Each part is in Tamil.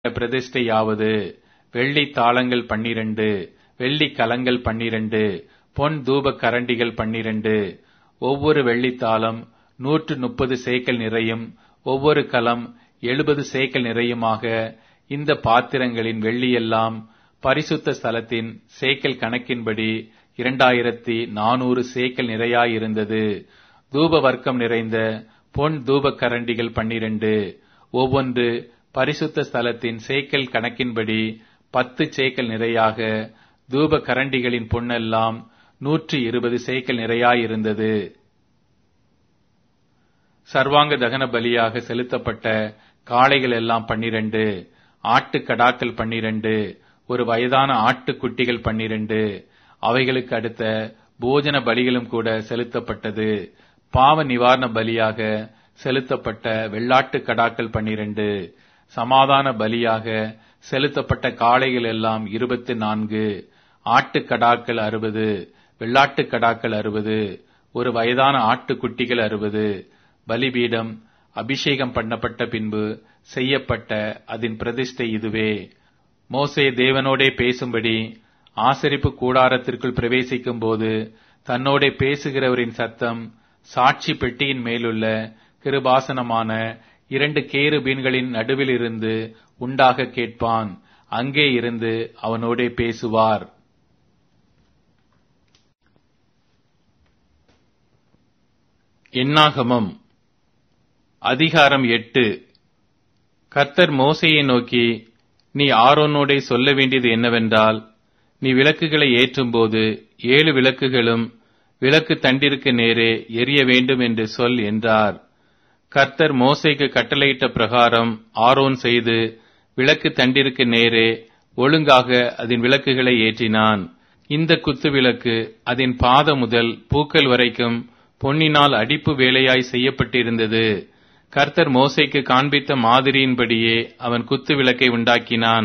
பிரதிஷ்டையாவது வெள்ளி தாளங்கள் பன்னிரண்டு வெள்ளி கலங்கள் பன்னிரண்டு பொன் தூப கரண்டிகள் பன்னிரண்டு ஒவ்வொரு வெள்ளித்தாளம் நூற்று முப்பது சேக்கல் நிறையும் ஒவ்வொரு கலம் எழுபது சேக்கல் நிறையுமாக இந்த பாத்திரங்களின் வெள்ளியெல்லாம் பரிசுத்த ஸ்தலத்தின் சேக்கல் கணக்கின்படி இரண்டாயிரத்தி நானூறு சேக்கல் நிறையாயிருந்தது தூப வர்க்கம் நிறைந்த பொன் தூப கரண்டிகள் பன்னிரண்டு ஒவ்வொன்று பரிசுத்த ஸ்தலத்தின் சேக்கல் கணக்கின்படி பத்து சேக்கல் நிறையாக தூப கரண்டிகளின் பொன்னெல்லாம் நூற்றி இருபது சேக்கல் நிறையாயிருந்தது சர்வாங்க தகன பலியாக செலுத்தப்பட்ட காளைகள் எல்லாம் பன்னிரண்டு ஆட்டுக்கடாக்கள் பன்னிரண்டு ஒரு வயதான ஆட்டுக்குட்டிகள் பன்னிரண்டு அவைகளுக்கு அடுத்த போஜன பலிகளும் கூட செலுத்தப்பட்டது பாவ நிவாரண பலியாக செலுத்தப்பட்ட வெள்ளாட்டு கடாக்கள் பன்னிரண்டு சமாதான பலியாக செலுத்தப்பட்ட காளைகள் எல்லாம் இருபத்தி நான்கு ஆட்டுக்கடாக்கள் அறுபது வெள்ளாட்டு கடாக்கள் அறுபது ஒரு வயதான ஆட்டுக்குட்டிகள் அறுபது பலிபீடம் அபிஷேகம் பண்ணப்பட்ட பின்பு செய்யப்பட்ட அதன் பிரதிஷ்டை இதுவே மோசே தேவனோடே பேசும்படி ஆசரிப்பு கூடாரத்திற்குள் பிரவேசிக்கும் போது தன்னோடே பேசுகிறவரின் சத்தம் சாட்சி பெட்டியின் மேலுள்ள கிருபாசனமான இரண்டு கேருபீன்களின் நடுவில் இருந்து உண்டாக கேட்பான் அங்கே இருந்து அவனோடே பேசுவார் எண்ணாகமம் அதிகாரம் எட்டு கர்த்தர் மோசையை நோக்கி நீ ஆரோனோடே சொல்ல வேண்டியது என்னவென்றால் நீ விளக்குகளை ஏற்றும்போது ஏழு விளக்குகளும் விளக்கு தண்டிற்கு நேரே எரிய வேண்டும் என்று சொல் என்றார் கர்த்தர் மோசைக்கு கட்டளையிட்ட பிரகாரம் ஆரோன் செய்து விளக்கு தண்டிற்கு நேரே ஒழுங்காக அதன் விளக்குகளை ஏற்றினான் இந்த குத்து விளக்கு அதன் பாத முதல் பூக்கள் வரைக்கும் பொன்னினால் அடிப்பு வேலையாய் செய்யப்பட்டிருந்தது கர்த்தர் மோசைக்கு காண்பித்த மாதிரியின்படியே அவன் குத்து விளக்கை உண்டாக்கினான்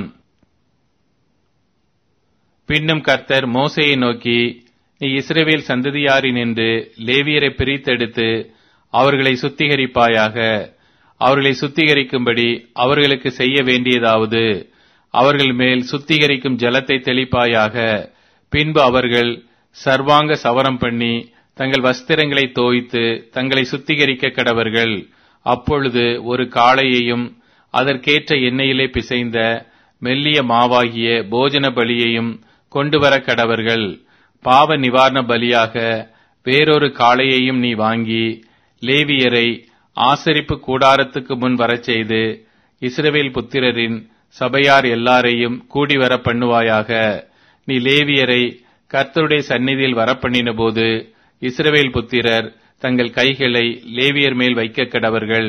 பின்னும் கர்த்தர் மோசையை நோக்கி நீ இஸ்ரேவேல் சந்ததியாரின் என்று லேவியரை பிரித்தெடுத்து அவர்களை சுத்திகரிப்பாயாக அவர்களை சுத்திகரிக்கும்படி அவர்களுக்கு செய்ய வேண்டியதாவது அவர்கள் மேல் சுத்திகரிக்கும் ஜலத்தை தெளிப்பாயாக பின்பு அவர்கள் சர்வாங்க சவரம் பண்ணி தங்கள் வஸ்திரங்களை தோய்த்து தங்களை சுத்திகரிக்க கடவர்கள் அப்பொழுது ஒரு காளையையும் அதற்கேற்ற எண்ணெயிலே பிசைந்த மெல்லிய மாவாகிய போஜன பலியையும் கொண்டு வர கடவர்கள் பாவ நிவாரண பலியாக வேறொரு காளையையும் நீ வாங்கி லேவியரை ஆசரிப்பு கூடாரத்துக்கு முன் வரச் செய்து இஸ்ரவேல் புத்திரரின் சபையார் எல்லாரையும் கூடி வர பண்ணுவாயாக நீ லேவியரை கர்த்தருடைய சந்நிதியில் வரப்பண்ணின போது இஸ்ரவேல் புத்திரர் தங்கள் கைகளை லேவியர் மேல் வைக்க கடவர்கள்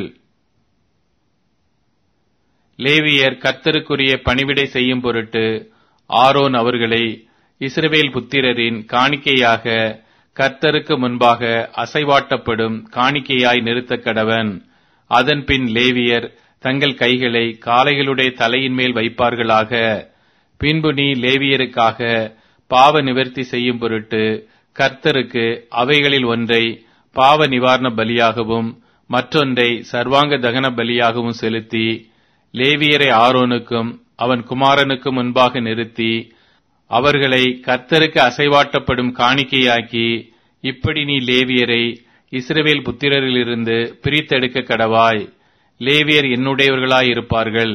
லேவியர் கர்த்தருக்குரிய பணிவிடை செய்யும் பொருட்டு ஆரோன் அவர்களை இஸ்ரவேல் புத்திரரின் காணிக்கையாக கர்த்தருக்கு முன்பாக அசைவாட்டப்படும் காணிக்கையாய் நிறுத்த கடவன் அதன் பின் லேவியர் தங்கள் கைகளை காளைகளுடைய தலையின் மேல் வைப்பார்களாக பின்பு நீ லேவியருக்காக பாவ நிவர்த்தி செய்யும் பொருட்டு கர்த்தருக்கு அவைகளில் ஒன்றை பாவ நிவாரண பலியாகவும் மற்றொன்றை சர்வாங்க தகன பலியாகவும் செலுத்தி லேவியரை ஆரோனுக்கும் அவன் குமாரனுக்கும் முன்பாக நிறுத்தி அவர்களை கர்த்தருக்கு அசைவாட்டப்படும் காணிக்கையாக்கி இப்படி நீ லேவியரை இஸ்ரவேல் புத்திரரிலிருந்து பிரித்தெடுக்க கடவாய் லேவியர் என்னுடையவர்களாயிருப்பார்கள்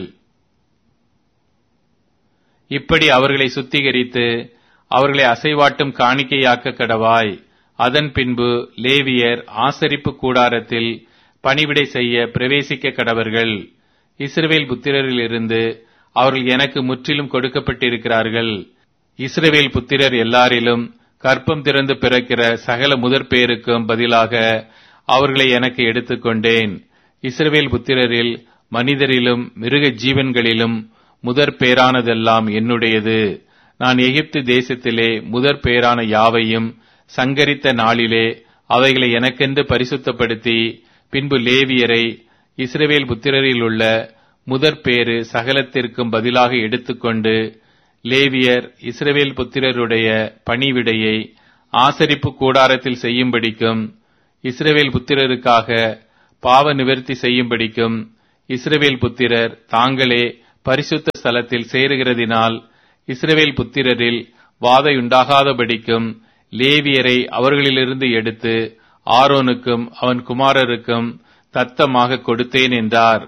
இப்படி அவர்களை சுத்திகரித்து அவர்களை அசைவாட்டும் காணிக்கையாக்க கடவாய் அதன் பின்பு லேவியர் ஆசரிப்பு கூடாரத்தில் பணிவிடை செய்ய பிரவேசிக்க கடவர்கள் இஸ்ரவேல் புத்திரரிலிருந்து அவர்கள் எனக்கு முற்றிலும் கொடுக்கப்பட்டிருக்கிறார்கள் இஸ்ரவேல் புத்திரர் எல்லாரிலும் கற்பம் திறந்து பிறக்கிற சகல முதற் பேருக்கும் பதிலாக அவர்களை எனக்கு எடுத்துக்கொண்டேன் இஸ்ரவேல் புத்திரரில் மனிதரிலும் மிருக ஜீவன்களிலும் முதற் பேரானதெல்லாம் என்னுடையது நான் எகிப்து தேசத்திலே முதற் பேரான யாவையும் சங்கரித்த நாளிலே அவைகளை எனக்கென்று பரிசுத்தப்படுத்தி பின்பு லேவியரை இஸ்ரவேல் புத்திரரில் உள்ள முதற் பேறு சகலத்திற்கும் பதிலாக எடுத்துக்கொண்டு லேவியர் இஸ்ரவேல் புத்திரருடைய பணிவிடையை ஆசரிப்பு கூடாரத்தில் செய்யும்படிக்கும் இஸ்ரவேல் புத்திரருக்காக பாவ நிவர்த்தி செய்யும்படிக்கும் இஸ்ரவேல் புத்திரர் தாங்களே பரிசுத்த ஸ்தலத்தில் சேருகிறதினால் இஸ்ரவேல் புத்திரரில் வாதையுண்டாகாதபடிக்கும் லேவியரை அவர்களிலிருந்து எடுத்து ஆரோனுக்கும் அவன் குமாரருக்கும் தத்தமாக கொடுத்தேன் என்றார்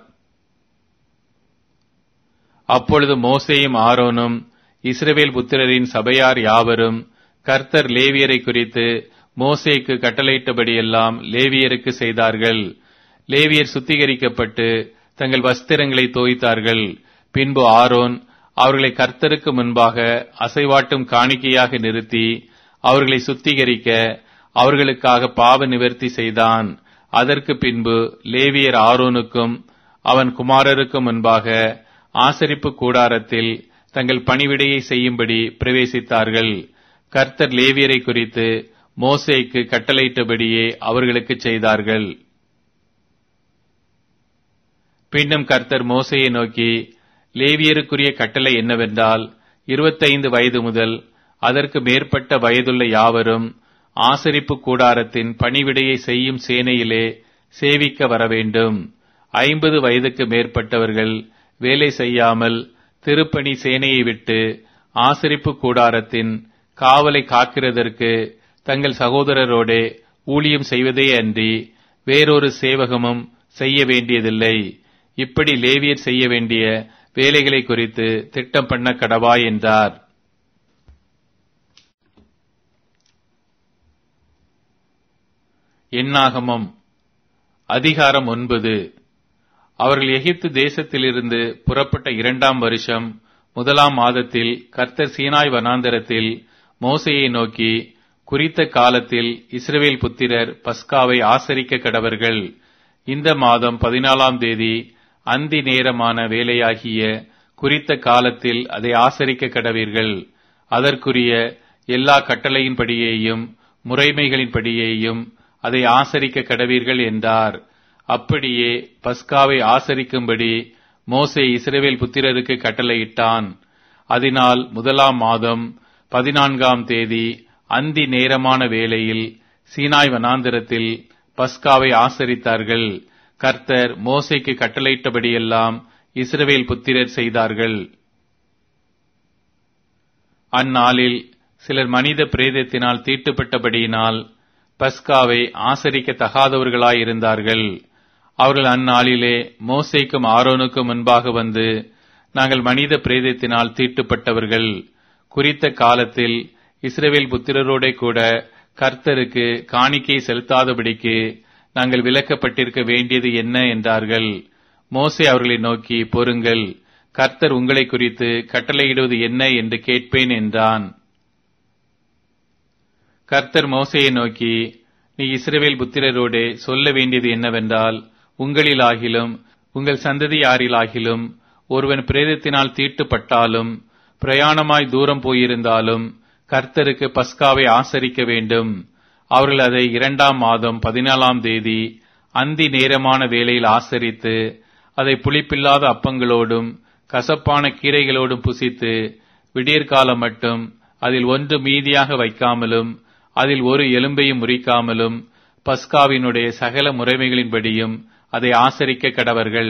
அப்பொழுது மோசேயும் ஆரோனும் இஸ்ரவேல் புத்திரரின் சபையார் யாவரும் கர்த்தர் லேவியரை குறித்து மோசேக்கு கட்டளையிட்டபடியெல்லாம் லேவியருக்கு செய்தார்கள் லேவியர் சுத்திகரிக்கப்பட்டு தங்கள் வஸ்திரங்களை தோய்த்தார்கள் பின்பு ஆரோன் அவர்களை கர்த்தருக்கு முன்பாக அசைவாட்டும் காணிக்கையாக நிறுத்தி அவர்களை சுத்திகரிக்க அவர்களுக்காக பாவ நிவர்த்தி செய்தான் அதற்கு பின்பு லேவியர் ஆரோனுக்கும் அவன் குமாரருக்கும் முன்பாக ஆசரிப்பு கூடாரத்தில் தங்கள் பணிவிடையை செய்யும்படி பிரவேசித்தார்கள் கர்த்தர் லேவியரை குறித்து மோசேக்கு கட்டளையிட்டபடியே அவர்களுக்கு செய்தார்கள் பின்னும் கர்த்தர் மோசையை நோக்கி லேவியருக்குரிய கட்டளை என்னவென்றால் இருபத்தைந்து வயது முதல் அதற்கு மேற்பட்ட வயதுள்ள யாவரும் ஆசரிப்பு கூடாரத்தின் பணிவிடையை செய்யும் சேனையிலே சேவிக்க வரவேண்டும் ஐம்பது வயதுக்கு மேற்பட்டவர்கள் வேலை செய்யாமல் திருப்பணி சேனையை விட்டு ஆசரிப்பு கூடாரத்தின் காவலை காக்கிறதற்கு தங்கள் சகோதரரோடே ஊழியம் செய்வதே அன்றி வேறொரு சேவகமும் செய்ய வேண்டியதில்லை இப்படி லேவியர் செய்ய வேண்டிய வேலைகளை குறித்து திட்டம் பண்ண கடவாய் என்றார் எண்ணாகமம் அதிகாரம் ஒன்பது அவர்கள் எகிப்து தேசத்திலிருந்து புறப்பட்ட இரண்டாம் வருஷம் முதலாம் மாதத்தில் கர்த்தர் சீனாய் வனாந்தரத்தில் மோசையை நோக்கி குறித்த காலத்தில் இஸ்ரவேல் புத்திரர் பஸ்காவை ஆசரிக்க கடவர்கள் இந்த மாதம் பதினாலாம் தேதி அந்தி நேரமான வேலையாகிய குறித்த காலத்தில் அதை ஆசரிக்க கடவீர்கள் அதற்குரிய எல்லா கட்டளையின்படியேயும் முறைமைகளின்படியேயும் அதை ஆசரிக்க கடவீர்கள் என்றார் அப்படியே பஸ்காவை ஆசரிக்கும்படி மோசே இஸ்ரவேல் புத்திரருக்கு கட்டளையிட்டான் அதனால் முதலாம் மாதம் பதினான்காம் தேதி அந்தி நேரமான வேளையில் சீனாய் வனாந்திரத்தில் பஸ்காவை ஆசரித்தார்கள் கர்த்தர் மோசைக்கு கட்டளையிட்டபடியெல்லாம் இஸ்ரவேல் புத்திரர் செய்தார்கள் அந்நாளில் சிலர் மனித பிரேதத்தினால் தீட்டுப்பட்டபடியினால் பஸ்காவை ஆசரிக்க தகாதவர்களாயிருந்தார்கள் அவர்கள் அந்நாளிலே மோசைக்கும் ஆரோனுக்கும் முன்பாக வந்து நாங்கள் மனித பிரேதத்தினால் தீட்டுப்பட்டவர்கள் குறித்த காலத்தில் இஸ்ரவேல் புத்திரரோட கூட கர்த்தருக்கு காணிக்கை செலுத்தாதபடிக்கு நாங்கள் விலக்கப்பட்டிருக்க வேண்டியது என்ன என்றார்கள் மோசே அவர்களை நோக்கி பொறுங்கள் கர்த்தர் உங்களை குறித்து கட்டளையிடுவது என்ன என்று கேட்பேன் என்றான் கர்த்தர் மோசையை நோக்கி நீ இஸ்ரவேல் புத்திரரோடே சொல்ல வேண்டியது என்னவென்றால் உங்களிலாகிலும் உங்கள் சந்ததியாரிலாகிலும் ஒருவன் பிரேதத்தினால் தீட்டுப்பட்டாலும் பிரயாணமாய் தூரம் போயிருந்தாலும் கர்த்தருக்கு பஸ்காவை ஆசரிக்க வேண்டும் அவர்கள் அதை இரண்டாம் மாதம் பதினாலாம் தேதி அந்தி நேரமான வேளையில் ஆசரித்து அதை புளிப்பில்லாத அப்பங்களோடும் கசப்பான கீரைகளோடும் புசித்து விடியற்காலம் மட்டும் அதில் ஒன்று மீதியாக வைக்காமலும் அதில் ஒரு எலும்பையும் முறிக்காமலும் பஸ்காவினுடைய சகல முறைமைகளின்படியும் அதை ஆசரிக்க கடவர்கள்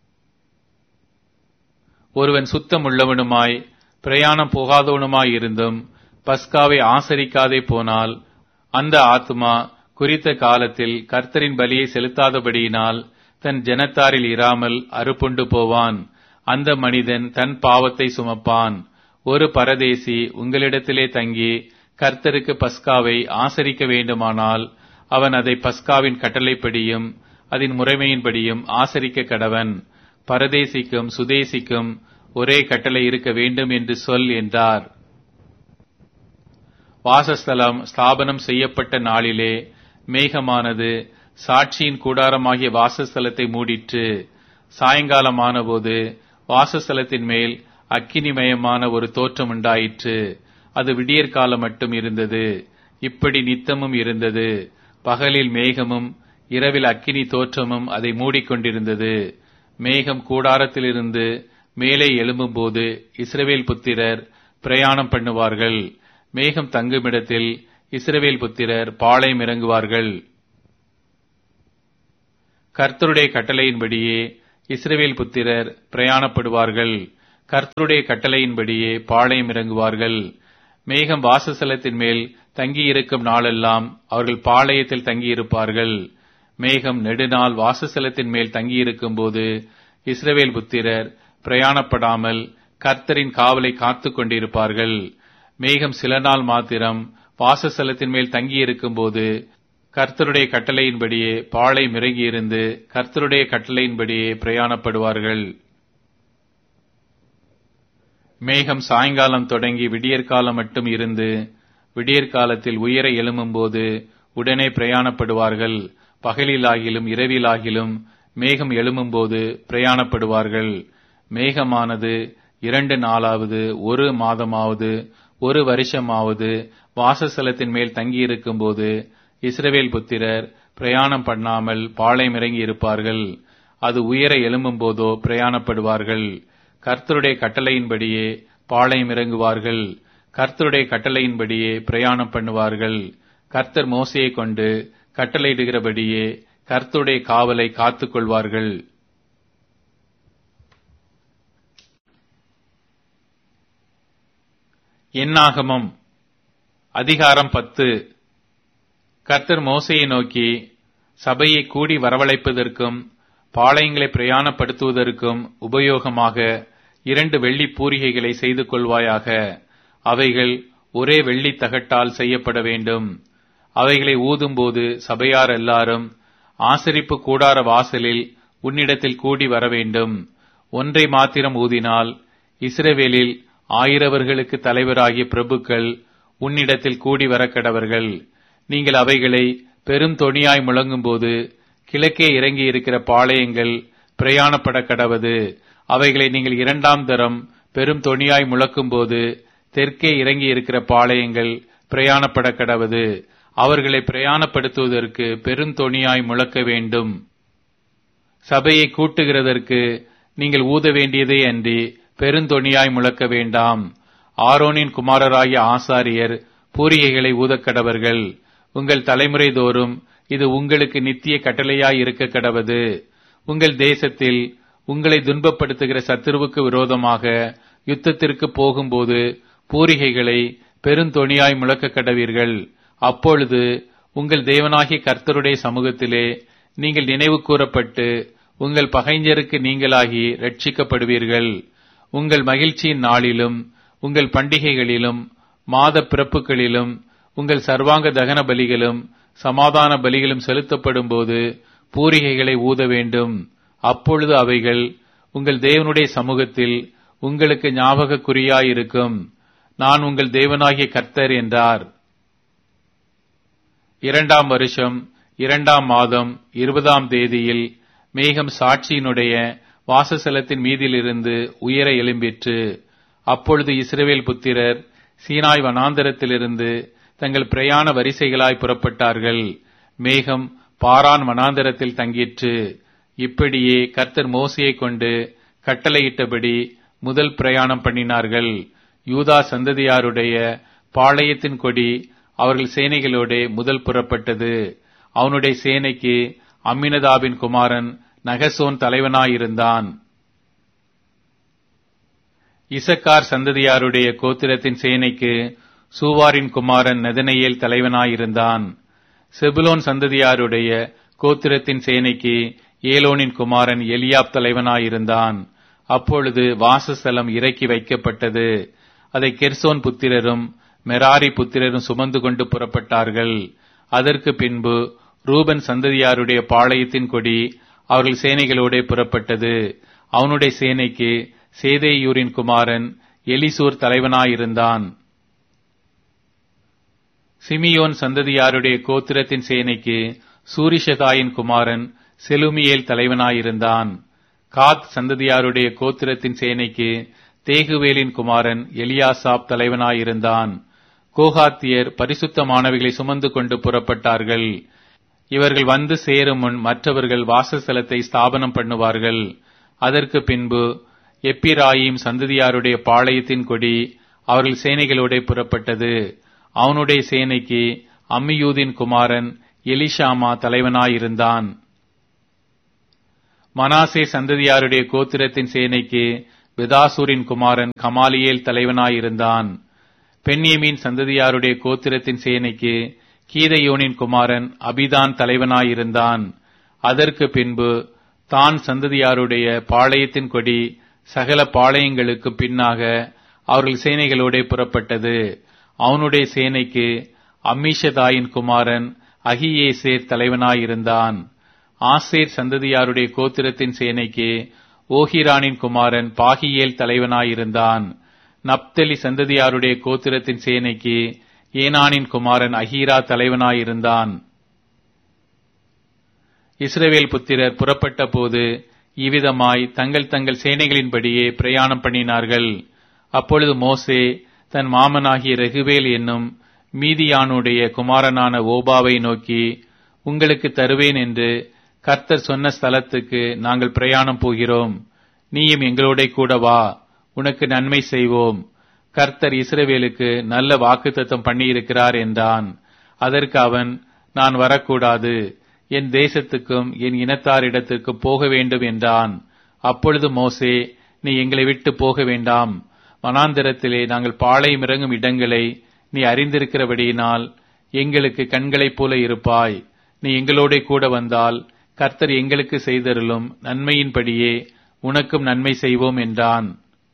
ஒருவன் சுத்தம் உள்ளவனுமாய் பிரயாணம் போகாதவனுமாய் இருந்தும் பஸ்காவை ஆசரிக்காதே போனால் அந்த ஆத்மா குறித்த காலத்தில் கர்த்தரின் பலியை செலுத்தாதபடியினால் தன் ஜனத்தாரில் இராமல் அறுப்புண்டு போவான் அந்த மனிதன் தன் பாவத்தை சுமப்பான் ஒரு பரதேசி உங்களிடத்திலே தங்கி கர்த்தருக்கு பஸ்காவை ஆசரிக்க வேண்டுமானால் அவன் அதை பஸ்காவின் கட்டளைப்படியும் அதன் முறைமையின்படியும் ஆசரிக்க கடவன் பரதேசிக்கும் சுதேசிக்கும் ஒரே கட்டளை இருக்க வேண்டும் என்று சொல் என்றார் வாசஸ்தலம் ஸ்தாபனம் செய்யப்பட்ட நாளிலே மேகமானது சாட்சியின் கூடாரமாகிய வாசஸ்தலத்தை மூடிற்று சாயங்காலமானபோது வாசஸ்தலத்தின் மேல் அக்கினிமயமான ஒரு தோற்றம் உண்டாயிற்று அது விடியற்காலம் மட்டும் இருந்தது இப்படி நித்தமும் இருந்தது பகலில் மேகமும் இரவில் அக்கினி தோற்றமும் அதை மூடிக்கொண்டிருந்தது மேகம் கூடாரத்திலிருந்து மேலே எழும்பும்போது இஸ்ரவேல் புத்திரர் பிரயாணம் பண்ணுவார்கள் மேகம் தங்குமிடத்தில் இஸ்ரவேல் புத்திரர் பாளையம் இறங்குவார்கள் கர்த்தருடைய கட்டளையின்படியே இஸ்ரவேல் புத்திரர் பிரயாணப்படுவார்கள் கர்த்தருடைய கட்டளையின்படியே பாளையம் இறங்குவார்கள் மேகம் வாசஸ்தலத்தின் மேல் தங்கியிருக்கும் நாளெல்லாம் அவர்கள் பாளையத்தில் தங்கியிருப்பார்கள் மேகம் நெடுநாள் வாசஸ்தலத்தின் மேல் தங்கியிருக்கும் போது இஸ்ரவேல் புத்திரர் பிரயாணப்படாமல் கர்த்தரின் காவலை காத்துக் கொண்டிருப்பார்கள் மேகம் சில நாள் மாத்திரம் வாசஸ்தலத்தின் மேல் தங்கியிருக்கும் போது கர்த்தருடைய கட்டளையின்படியே பாளை மிறங்கியிருந்து கர்த்தருடைய கட்டளையின்படியே பிரயாணப்படுவார்கள் மேகம் சாயங்காலம் தொடங்கி விடியற்காலம் மட்டும் இருந்து விடியற்காலத்தில் உயர எழும்பும்போது உடனே பிரயாணப்படுவார்கள் பகலிலாகிலும் இரவிலாகிலும் மேகம் எழும்பும்போது பிரயாணப்படுவார்கள் மேகமானது இரண்டு நாளாவது ஒரு மாதமாவது ஒரு வருஷமாவது வாசஸ்தலத்தின் மேல் தங்கியிருக்கும் போது இஸ்ரவேல் புத்திரர் பிரயாணம் பண்ணாமல் பாளையம் இறங்கி இருப்பார்கள் அது உயர எழும்பும் போதோ பிரயாணப்படுவார்கள் கர்த்தருடைய கட்டளையின்படியே பாளையம் இறங்குவார்கள் கர்த்தருடைய கட்டளையின்படியே பிரயாணம் பண்ணுவார்கள் கர்த்தர் மோசையை கொண்டு கட்டளையிடுகிறபடியே கர்த்தருடைய காவலை காத்துக் கொள்வார்கள் எண்ணாகமம் அதிகாரம் பத்து கர்த்தர் மோசையை நோக்கி சபையை கூடி வரவழைப்பதற்கும் பாளையங்களை பிரயாணப்படுத்துவதற்கும் உபயோகமாக இரண்டு வெள்ளி பூரிகைகளை செய்து கொள்வாயாக அவைகள் ஒரே வெள்ளி தகட்டால் செய்யப்பட வேண்டும் அவைகளை ஊதும்போது சபையார் எல்லாரும் ஆசரிப்பு கூடார வாசலில் உன்னிடத்தில் கூடி வர வேண்டும் ஒன்றை மாத்திரம் ஊதினால் இஸ்ரவேலில் ஆயிரவர்களுக்கு தலைவராகிய பிரபுக்கள் உன்னிடத்தில் கூடி வரக்கடவர்கள் நீங்கள் அவைகளை பெரும் தொனியாய் முழங்கும்போது கிழக்கே இறங்கி இருக்கிற பாளையங்கள் பிரயாணப்பட கடவது அவைகளை நீங்கள் இரண்டாம் தரம் பெரும் தொனியாய் முழக்கும்போது தெற்கே இறங்கி இருக்கிற பாளையங்கள் பிரயாணப்பட கடவது அவர்களை பிரயாணப்படுத்துவதற்கு பெருந்தொணியாய் முழக்க வேண்டும் சபையை கூட்டுகிறதற்கு நீங்கள் ஊத வேண்டியதே அன்றி பெருந்தொணியாய் முழக்க வேண்டாம் ஆரோனின் குமாரராகிய ஆசாரியர் பூரிகைகளை ஊதக்கடவர்கள் உங்கள் தலைமுறை தோறும் இது உங்களுக்கு நித்திய கட்டளையாய் இருக்க கடவது உங்கள் தேசத்தில் உங்களை துன்பப்படுத்துகிற சத்துருவுக்கு விரோதமாக யுத்தத்திற்கு போகும்போது பூரிகைகளை பெருந்தொணியாய் முழக்க கடவீர்கள் அப்பொழுது உங்கள் தேவனாகிய கர்த்தருடைய சமூகத்திலே நீங்கள் நினைவு கூறப்பட்டு உங்கள் பகைஞருக்கு நீங்களாகி ரட்சிக்கப்படுவீர்கள் உங்கள் மகிழ்ச்சியின் நாளிலும் உங்கள் பண்டிகைகளிலும் மாத பிறப்புகளிலும் உங்கள் சர்வாங்க தகன பலிகளும் சமாதான பலிகளும் செலுத்தப்படும் போது பூரிகைகளை ஊத வேண்டும் அப்பொழுது அவைகள் உங்கள் தேவனுடைய சமூகத்தில் உங்களுக்கு ஞாபக குறியாயிருக்கும் நான் உங்கள் தேவனாகிய கர்த்தர் என்றார் இரண்டாம் வருஷம் இரண்டாம் மாதம் இருபதாம் தேதியில் மேகம் சாட்சியினுடைய வாசஸ்தலத்தின் மீதிலிருந்து உயர எழும்பிற்று அப்பொழுது இஸ்ரவேல் புத்திரர் சீனாய் வனாந்தரத்திலிருந்து தங்கள் பிரயாண வரிசைகளாய் புறப்பட்டார்கள் மேகம் பாரான் வனாந்தரத்தில் தங்கிற்று இப்படியே கர்த்தர் மோசையை கொண்டு கட்டளையிட்டபடி முதல் பிரயாணம் பண்ணினார்கள் யூதா சந்ததியாருடைய பாளையத்தின் கொடி அவர்கள் சேனைகளோட முதல் புறப்பட்டது அவனுடைய சேனைக்கு அம்மினதாபின் குமாரன் நகசோன் தலைவனாயிருந்தான் இசக்கார் சந்ததியாருடைய கோத்திரத்தின் சேனைக்கு சூவாரின் குமாரன் நெதனையேல் தலைவனாயிருந்தான் செபுலோன் சந்ததியாருடைய கோத்திரத்தின் சேனைக்கு ஏலோனின் குமாரன் எலியாப் தலைவனாயிருந்தான் அப்பொழுது வாசஸ்தலம் இறக்கி வைக்கப்பட்டது அதை கெர்சோன் புத்திரரும் மெராரி புத்திரரும் சுமந்து கொண்டு புறப்பட்டார்கள் அதற்கு பின்பு ரூபன் சந்ததியாருடைய பாளையத்தின் கொடி அவர்கள் சேனைகளோட புறப்பட்டது அவனுடைய சேனைக்கு சேதேயூரின் குமாரன் எலிசூர் தலைவனாயிருந்தான் சிமியோன் சந்ததியாருடைய கோத்திரத்தின் சேனைக்கு சூரிஷதாயின் குமாரன் செலுமியேல் தலைவனாயிருந்தான் காத் சந்ததியாருடைய கோத்திரத்தின் சேனைக்கு தேகுவேலின் குமாரன் எலியாசாப் தலைவனாயிருந்தான் கோகாத்தியர் பரிசுத்தமானவைகளை சுமந்து கொண்டு புறப்பட்டார்கள் இவர்கள் வந்து சேரும் முன் மற்றவர்கள் வாசஸ்தலத்தை ஸ்தாபனம் பண்ணுவார்கள் அதற்கு பின்பு எப்பிராயிம் சந்ததியாருடைய பாளையத்தின் கொடி அவர்கள் சேனைகளோட புறப்பட்டது அவனுடைய சேனைக்கு அம்மியூதின் குமாரன் எலிஷாமா தலைவனாயிருந்தான் மனாசே சந்ததியாருடைய கோத்திரத்தின் சேனைக்கு பெதாசூரின் குமாரன் கமாலியேல் தலைவனாயிருந்தான் பென்யமீன் சந்ததியாருடைய கோத்திரத்தின் சேனைக்கு கீதையோனின் குமாரன் அபிதான் தலைவனாயிருந்தான் அதற்கு பின்பு தான் சந்ததியாருடைய பாளையத்தின் கொடி சகல பாளையங்களுக்கு பின்னாக அவர்கள் சேனைகளோட புறப்பட்டது அவனுடைய சேனைக்கு அம்மிஷதாயின் குமாரன் அகியேசேர் தலைவனாயிருந்தான் ஆசேர் சந்ததியாருடைய கோத்திரத்தின் சேனைக்கு ஓஹிரானின் குமாரன் பாகியேல் தலைவனாயிருந்தான் நப்தலி சந்ததியாருடைய கோத்திரத்தின் சேனைக்கு ஏனானின் குமாரன் அஹீரா தலைவனாயிருந்தான் இஸ்ரவேல் புத்திரர் புறப்பட்ட போது இவ்விதமாய் தங்கள் தங்கள் சேனைகளின்படியே பிரயாணம் பண்ணினார்கள் அப்பொழுது மோசே தன் மாமனாகிய ரெகுவேல் என்னும் மீதியானுடைய குமாரனான ஓபாவை நோக்கி உங்களுக்கு தருவேன் என்று கர்த்தர் சொன்ன ஸ்தலத்துக்கு நாங்கள் பிரயாணம் போகிறோம் நீயும் எங்களோட கூட வா உனக்கு நன்மை செய்வோம் கர்த்தர் இஸ்ரவேலுக்கு நல்ல வாக்குத்தத்தம் பண்ணியிருக்கிறார் என்றான் அதற்கு அவன் நான் வரக்கூடாது என் தேசத்துக்கும் என் இனத்தாரிடத்திற்கும் போக வேண்டும் என்றான் அப்பொழுது மோசே நீ எங்களை விட்டு போக வேண்டாம் வனாந்திரத்திலே நாங்கள் பாளையம் இறங்கும் இடங்களை நீ அறிந்திருக்கிறபடியினால் எங்களுக்கு கண்களைப் போல இருப்பாய் நீ எங்களோட கூட வந்தால் கர்த்தர் எங்களுக்கு செய்தருளும் நன்மையின்படியே உனக்கும் நன்மை செய்வோம் என்றான்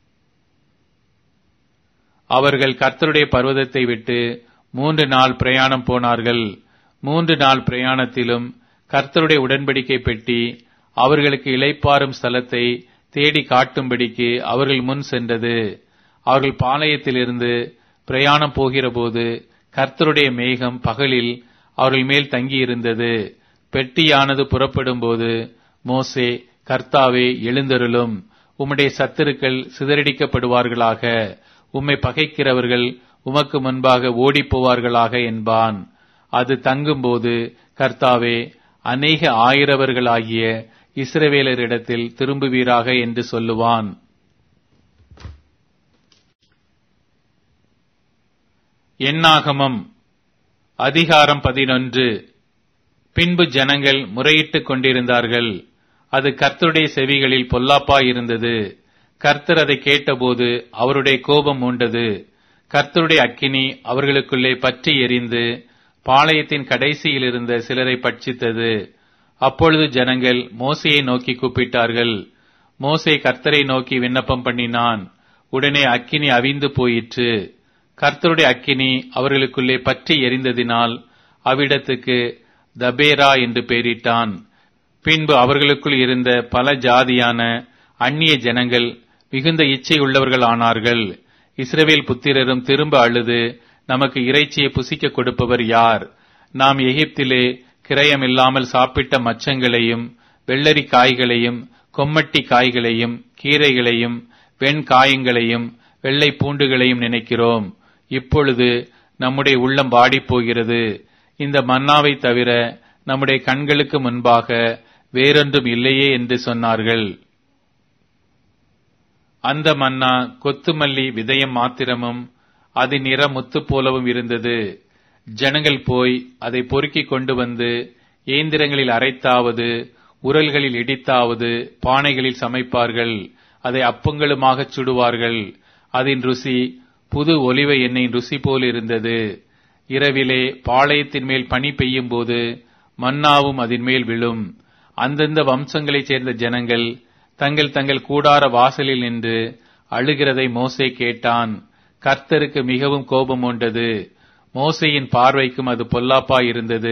அவர்கள் கர்த்தருடைய பர்வதத்தை விட்டு மூன்று நாள் பிரயாணம் போனார்கள் மூன்று நாள் பிரயாணத்திலும் கர்த்தருடைய உடன்படிக்கை பெட்டி அவர்களுக்கு இளைப்பாறும் ஸ்தலத்தை தேடி காட்டும்படிக்கு அவர்கள் முன் சென்றது அவர்கள் பாளையத்திலிருந்து பிரயாணம் போகிறபோது கர்த்தருடைய மேகம் பகலில் அவர்கள் மேல் தங்கியிருந்தது பெட்டியானது புறப்படும்போது மோசே கர்த்தாவே எழுந்தருளும் உம்முடைய சத்துருக்கள் சிதறடிக்கப்படுவார்களாக உம்மை பகைக்கிறவர்கள் உமக்கு முன்பாக ஓடிப் போவார்களாக என்பான் அது தங்கும்போது கர்த்தாவே அநேக ஆயிரவர்களாகிய இஸ்ரவேலரிடத்தில் திரும்புவீராக என்று சொல்லுவான் எண்ணாகமம் அதிகாரம் பதினொன்று பின்பு ஜனங்கள் முறையிட்டுக் கொண்டிருந்தார்கள் அது கர்த்தருடைய செவிகளில் பொல்லாப்பாயிருந்தது கர்த்தர் அதை கேட்டபோது அவருடைய கோபம் மூண்டது கர்த்தருடைய அக்கினி அவர்களுக்குள்ளே பற்றி எரிந்து பாளையத்தின் கடைசியில் இருந்த சிலரை பட்சித்தது அப்பொழுது ஜனங்கள் மோசையை நோக்கி கூப்பிட்டார்கள் மோசே கர்த்தரை நோக்கி விண்ணப்பம் பண்ணினான் உடனே அக்கினி அவிந்து போயிற்று கர்த்தருடைய அக்கினி அவர்களுக்குள்ளே பற்றி எரிந்ததினால் அவ்விடத்துக்கு தபேரா என்று பெயரிட்டான் பின்பு அவர்களுக்குள் இருந்த பல ஜாதியான அந்நிய ஜனங்கள் மிகுந்த இச்சை உள்ளவர்கள் ஆனார்கள் இஸ்ரவேல் புத்திரரும் திரும்ப அழுது நமக்கு இறைச்சியை புசிக்க கொடுப்பவர் யார் நாம் எகிப்திலே கிரயமில்லாமல் சாப்பிட்ட மச்சங்களையும் வெள்ளரி காய்களையும் கொம்மட்டி காய்களையும் கீரைகளையும் வெண்காயங்களையும் வெள்ளை பூண்டுகளையும் நினைக்கிறோம் இப்பொழுது நம்முடைய உள்ளம் வாடிப் போகிறது இந்த மன்னாவை தவிர நம்முடைய கண்களுக்கு முன்பாக வேறொன்றும் இல்லையே என்று சொன்னார்கள் அந்த மன்னா கொத்துமல்லி விதயம் மாத்திரமும் அது நிற முத்து போலவும் இருந்தது ஜனங்கள் போய் அதை பொறுக்கிக் கொண்டு வந்து ஏந்திரங்களில் அரைத்தாவது உரல்களில் இடித்தாவது பானைகளில் சமைப்பார்கள் அதை அப்பங்களுமாக சுடுவார்கள் அதன் ருசி புது ஒலிவ எண்ணெயின் ருசி போல் இருந்தது இரவிலே பாளையத்தின் மேல் பனி பெய்யும் போது மன்னாவும் அதன் மேல் விழும் அந்தந்த வம்சங்களைச் சேர்ந்த ஜனங்கள் தங்கள் தங்கள் கூடார வாசலில் நின்று அழுகிறதை மோசே கேட்டான் கர்த்தருக்கு மிகவும் கோபம் உண்டது மோசையின் பார்வைக்கும் அது பொல்லாப்பா இருந்தது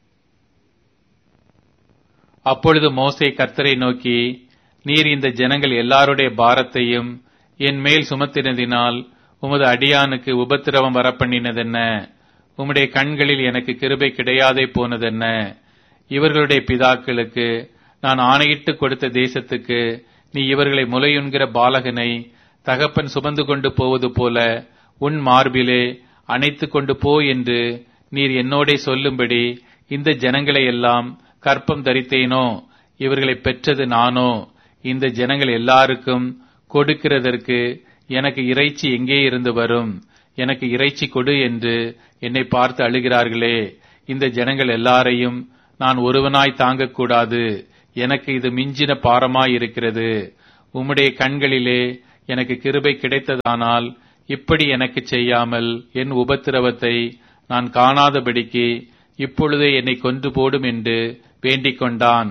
அப்பொழுது மோசே கர்த்தரை நோக்கி நீர் இந்த ஜனங்கள் எல்லாருடைய பாரத்தையும் என் மேல் சுமத்தினதினால் உமது அடியானுக்கு உபத்திரவம் வரப்பண்ணினதென்ன உம்முடைய கண்களில் எனக்கு கிருபை கிடையாதே போனதென்ன இவர்களுடைய பிதாக்களுக்கு நான் ஆணையிட்டு கொடுத்த தேசத்துக்கு நீ இவர்களை முலையுண்கிற பாலகனை தகப்பன் சுமந்து கொண்டு போவது போல உன் மார்பிலே அணைத்து கொண்டு போ என்று நீர் என்னோடே சொல்லும்படி இந்த ஜனங்களை எல்லாம் கற்பம் தரித்தேனோ இவர்களை பெற்றது நானோ இந்த ஜனங்கள் எல்லாருக்கும் கொடுக்கிறதற்கு எனக்கு இறைச்சி எங்கே இருந்து வரும் எனக்கு இறைச்சி கொடு என்று என்னை பார்த்து அழுகிறார்களே இந்த ஜனங்கள் எல்லாரையும் நான் ஒருவனாய் தாங்கக்கூடாது எனக்கு இது மிஞ்சின பாரமாயிருக்கிறது உம்முடைய கண்களிலே எனக்கு கிருபை கிடைத்ததானால் இப்படி எனக்கு செய்யாமல் என் உபத்திரவத்தை நான் காணாதபடிக்கு இப்பொழுதே என்னை கொன்று போடும் என்று வேண்டிக் கொண்டான்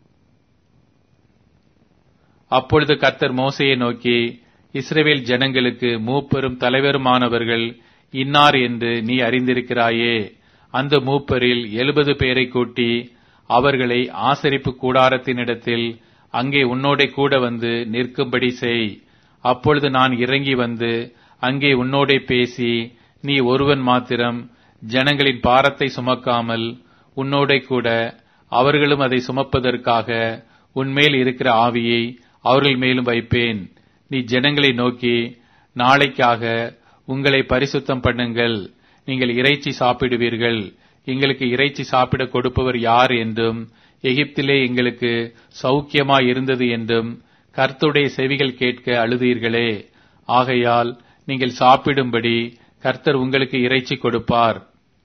அப்பொழுது கர்த்தர் மோசையை நோக்கி இஸ்ரவேல் ஜனங்களுக்கு மூப்பரும் தலைவருமானவர்கள் இன்னார் என்று நீ அறிந்திருக்கிறாயே அந்த மூப்பரில் எழுபது பேரை கூட்டி அவர்களை ஆசரிப்பு கூடாரத்தினிடத்தில் அங்கே உன்னோட கூட வந்து நிற்கும்படி செய் அப்பொழுது நான் இறங்கி வந்து அங்கே உன்னோடே பேசி நீ ஒருவன் மாத்திரம் ஜனங்களின் பாரத்தை சுமக்காமல் உன்னோட கூட அவர்களும் அதை சுமப்பதற்காக உன்மேல் இருக்கிற ஆவியை அவர்கள் மேலும் வைப்பேன் நீ ஜனங்களை நோக்கி நாளைக்காக உங்களை பரிசுத்தம் பண்ணுங்கள் நீங்கள் இறைச்சி சாப்பிடுவீர்கள் எங்களுக்கு இறைச்சி சாப்பிட கொடுப்பவர் யார் என்றும் எகிப்திலே எங்களுக்கு சௌக்கியமாய் இருந்தது என்றும் கர்த்துடைய செவிகள் கேட்க அழுதீர்களே ஆகையால் நீங்கள் சாப்பிடும்படி கர்த்தர் உங்களுக்கு இறைச்சி கொடுப்பார்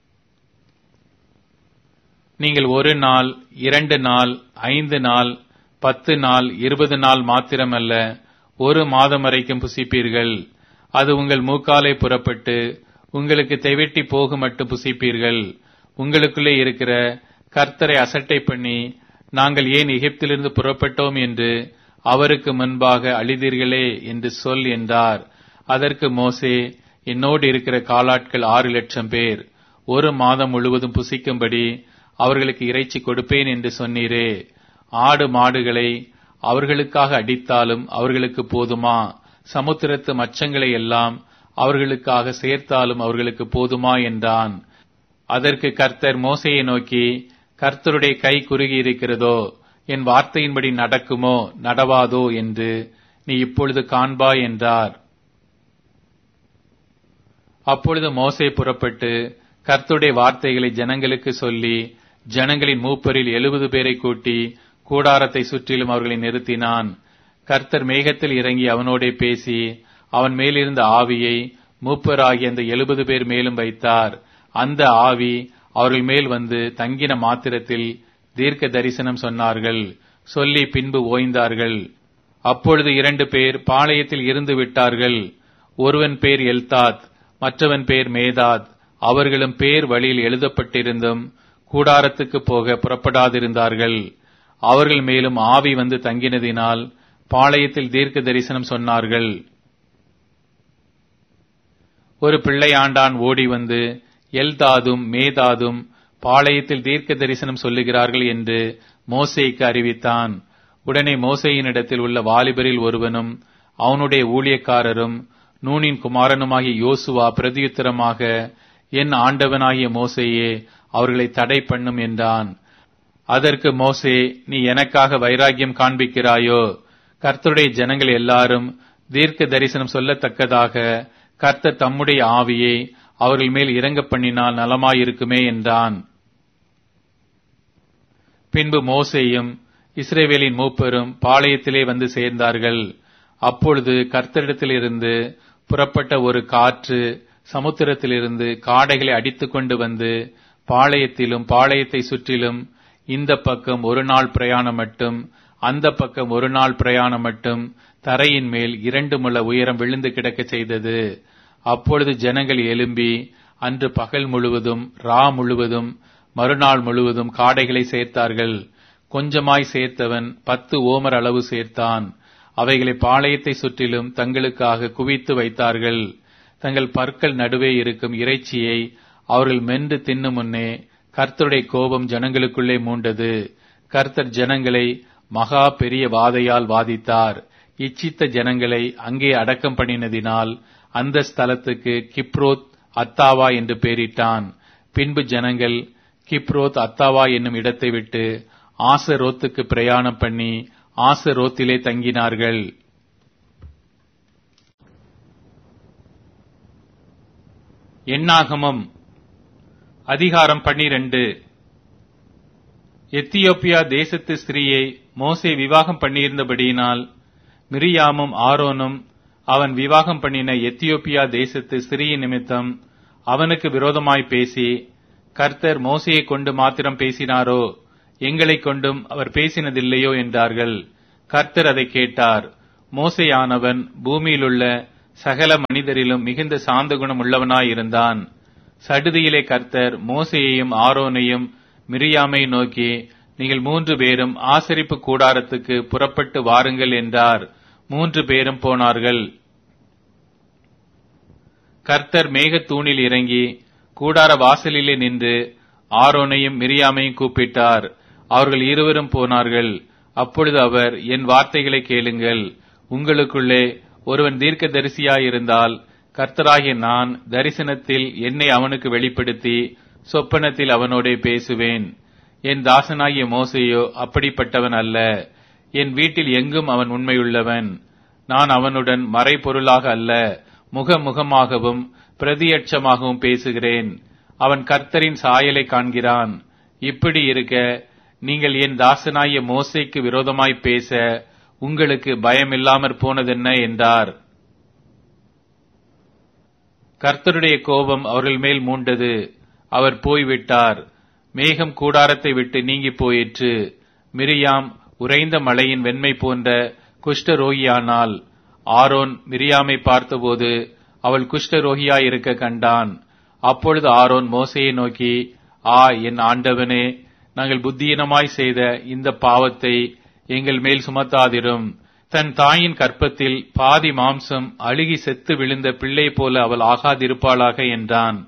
நீங்கள் ஒரு நாள் இரண்டு நாள் ஐந்து நாள் பத்து நாள் இருபது நாள் மாத்திரமல்ல ஒரு மாதம் வரைக்கும் புசிப்பீர்கள் அது உங்கள் மூக்காலை புறப்பட்டு உங்களுக்கு தெவிட்டி போக மட்டும் புசிப்பீர்கள் உங்களுக்குள்ளே இருக்கிற கர்த்தரை அசட்டை பண்ணி நாங்கள் ஏன் எகிப்திலிருந்து புறப்பட்டோம் என்று அவருக்கு முன்பாக அழிதீர்களே என்று சொல் என்றார் அதற்கு மோசே என்னோடு இருக்கிற காலாட்கள் ஆறு லட்சம் பேர் ஒரு மாதம் முழுவதும் புசிக்கும்படி அவர்களுக்கு இறைச்சி கொடுப்பேன் என்று சொன்னீரே ஆடு மாடுகளை அவர்களுக்காக அடித்தாலும் அவர்களுக்கு போதுமா சமுத்திரத்து மச்சங்களை எல்லாம் அவர்களுக்காக சேர்த்தாலும் அவர்களுக்கு போதுமா என்றான் அதற்கு கர்த்தர் மோசையை நோக்கி கர்த்தருடைய கை குறுகி இருக்கிறதோ என் வார்த்தையின்படி நடக்குமோ நடவாதோ என்று நீ இப்பொழுது காண்பாய் என்றார் அப்பொழுது மோசே புறப்பட்டு கர்த்தருடைய வார்த்தைகளை ஜனங்களுக்கு சொல்லி ஜனங்களின் மூப்பரில் எழுபது பேரை கூட்டி கூடாரத்தை சுற்றிலும் அவர்களை நிறுத்தினான் கர்த்தர் மேகத்தில் இறங்கி அவனோடே பேசி அவன் மேலிருந்த ஆவியை மூப்பராகிய அந்த எழுபது பேர் மேலும் வைத்தார் அந்த ஆவி அவர்கள் மேல் வந்து தங்கின மாத்திரத்தில் தீர்க்க தரிசனம் சொன்னார்கள் சொல்லி பின்பு ஓய்ந்தார்கள் அப்பொழுது இரண்டு பேர் பாளையத்தில் இருந்து விட்டார்கள் ஒருவன் பேர் எல்தாத் மற்றவன் பேர் மேதாத் அவர்களும் பேர் வழியில் எழுதப்பட்டிருந்தும் கூடாரத்துக்கு போக புறப்படாதிருந்தார்கள் அவர்கள் மேலும் ஆவி வந்து தங்கினதினால் பாளையத்தில் தீர்க்க தரிசனம் சொன்னார்கள் ஒரு பிள்ளையாண்டான் ஓடி வந்து எல்தாதும் மேதாதும் பாளையத்தில் தீர்க்க தரிசனம் சொல்லுகிறார்கள் என்று மோசேக்கு அறிவித்தான் உடனே மோசையினிடத்தில் உள்ள வாலிபரில் ஒருவனும் அவனுடைய ஊழியக்காரரும் நூனின் குமாரனுமாகிய யோசுவா பிரதியுத்தரமாக என் ஆண்டவனாகிய மோசையே அவர்களை தடை பண்ணும் என்றான் அதற்கு மோசே நீ எனக்காக வைராக்கியம் காண்பிக்கிறாயோ கர்த்தருடைய ஜனங்கள் எல்லாரும் தீர்க்க தரிசனம் சொல்லத்தக்கதாக கர்த்தர் தம்முடைய ஆவியை அவர்கள் மேல் இறங்க பண்ணினால் நலமாயிருக்குமே என்றான் பின்பு மோசேயும் இஸ்ரேவேலின் மூப்பரும் பாளையத்திலே வந்து சேர்ந்தார்கள் அப்பொழுது கர்த்தரிடத்திலிருந்து புறப்பட்ட ஒரு காற்று சமுத்திரத்திலிருந்து காடைகளை அடித்துக் கொண்டு வந்து பாளையத்திலும் பாளையத்தை சுற்றிலும் இந்த பக்கம் ஒரு நாள் பிரயாணம் மட்டும் அந்த பக்கம் ஒரு நாள் பிரயாணம் மட்டும் தரையின் மேல் இரண்டு முழ உயரம் விழுந்து கிடக்க செய்தது அப்பொழுது ஜனங்கள் எழும்பி அன்று பகல் முழுவதும் ரா முழுவதும் மறுநாள் முழுவதும் காடைகளை சேர்த்தார்கள் கொஞ்சமாய் சேர்த்தவன் பத்து ஓமர் அளவு சேர்த்தான் அவைகளை பாளையத்தை சுற்றிலும் தங்களுக்காக குவித்து வைத்தார்கள் தங்கள் பற்கள் நடுவே இருக்கும் இறைச்சியை அவர்கள் மென்று தின்னும் முன்னே கர்த்தருடைய கோபம் ஜனங்களுக்குள்ளே மூண்டது கர்த்தர் ஜனங்களை மகா பெரிய வாதையால் வாதித்தார் இச்சித்த ஜனங்களை அங்கே அடக்கம் பண்ணினதினால் அந்த ஸ்தலத்துக்கு கிப்ரோத் அத்தாவா என்று பெயரிட்டான் பின்பு ஜனங்கள் கிப்ரோத் அத்தாவா என்னும் இடத்தை விட்டு ஆசரோத்துக்கு பிரயாணம் பண்ணி ஆசரோத்திலே தங்கினார்கள் எண்ணாகமம் அதிகாரம் பன்னிரண்டு எத்தியோப்பியா தேசத்து ஸ்திரீயை மோசே விவாகம் பண்ணியிருந்தபடியினால் மிரியாமும் ஆரோனும் அவன் விவாகம் பண்ணின எத்தியோப்பியா தேசத்து ஸ்திரீயின் நிமித்தம் அவனுக்கு விரோதமாய் பேசி கர்த்தர் மோசையை கொண்டு மாத்திரம் பேசினாரோ எங்களை கொண்டும் அவர் பேசினதில்லையோ என்றார்கள் கர்த்தர் அதை கேட்டார் மோசையானவன் பூமியிலுள்ள சகல மனிதரிலும் மிகுந்த சாந்த குணம் உள்ளவனாயிருந்தான் சடுதியிலே கர்த்தர் மோசையையும் ஆரோனையும் மிரியாமை நோக்கி நீங்கள் மூன்று பேரும் ஆசரிப்பு கூடாரத்துக்கு புறப்பட்டு வாருங்கள் என்றார் மூன்று பேரும் போனார்கள் கர்த்தர் மேகத்தூணில் இறங்கி கூடார வாசலிலே நின்று ஆரோனையும் மிரியாமையும் கூப்பிட்டார் அவர்கள் இருவரும் போனார்கள் அப்பொழுது அவர் என் வார்த்தைகளை கேளுங்கள் உங்களுக்குள்ளே ஒருவன் தீர்க்கதரிசியாயிருந்தால் கர்த்தராகிய நான் தரிசனத்தில் என்னை அவனுக்கு வெளிப்படுத்தி சொப்பனத்தில் அவனோடே பேசுவேன் என் தாசனாகிய மோசையோ அப்படிப்பட்டவன் அல்ல என் வீட்டில் எங்கும் அவன் உண்மையுள்ளவன் நான் அவனுடன் மறைபொருளாக அல்ல முகமுகமாகவும் பிரதியட்சமாகவும் பேசுகிறேன் அவன் கர்த்தரின் சாயலை காண்கிறான் இப்படி இருக்க நீங்கள் என் தாசனாகிய மோசைக்கு விரோதமாய் பேச உங்களுக்கு பயமில்லாமற் போனதென்ன என்றார் கர்த்தருடைய கோபம் அவர்கள் மேல் மூண்டது அவர் போய்விட்டார் மேகம் கூடாரத்தை விட்டு நீங்கி போயிற்று மிரியாம் உறைந்த மலையின் வெண்மை போன்ற குஷ்டரோகியானாள் ஆரோன் மிரியாமை பார்த்தபோது அவள் குஷ்டரோகியாயிருக்க கண்டான் அப்பொழுது ஆரோன் மோசையை நோக்கி ஆ என் ஆண்டவனே நாங்கள் புத்தியீனமாய் செய்த இந்த பாவத்தை எங்கள் மேல் சுமத்தாதிரும் தன் தாயின் கற்பத்தில் பாதி மாம்சம் அழுகி செத்து விழுந்த பிள்ளை போல அவள் ஆகாதிருப்பாளாக என்றான்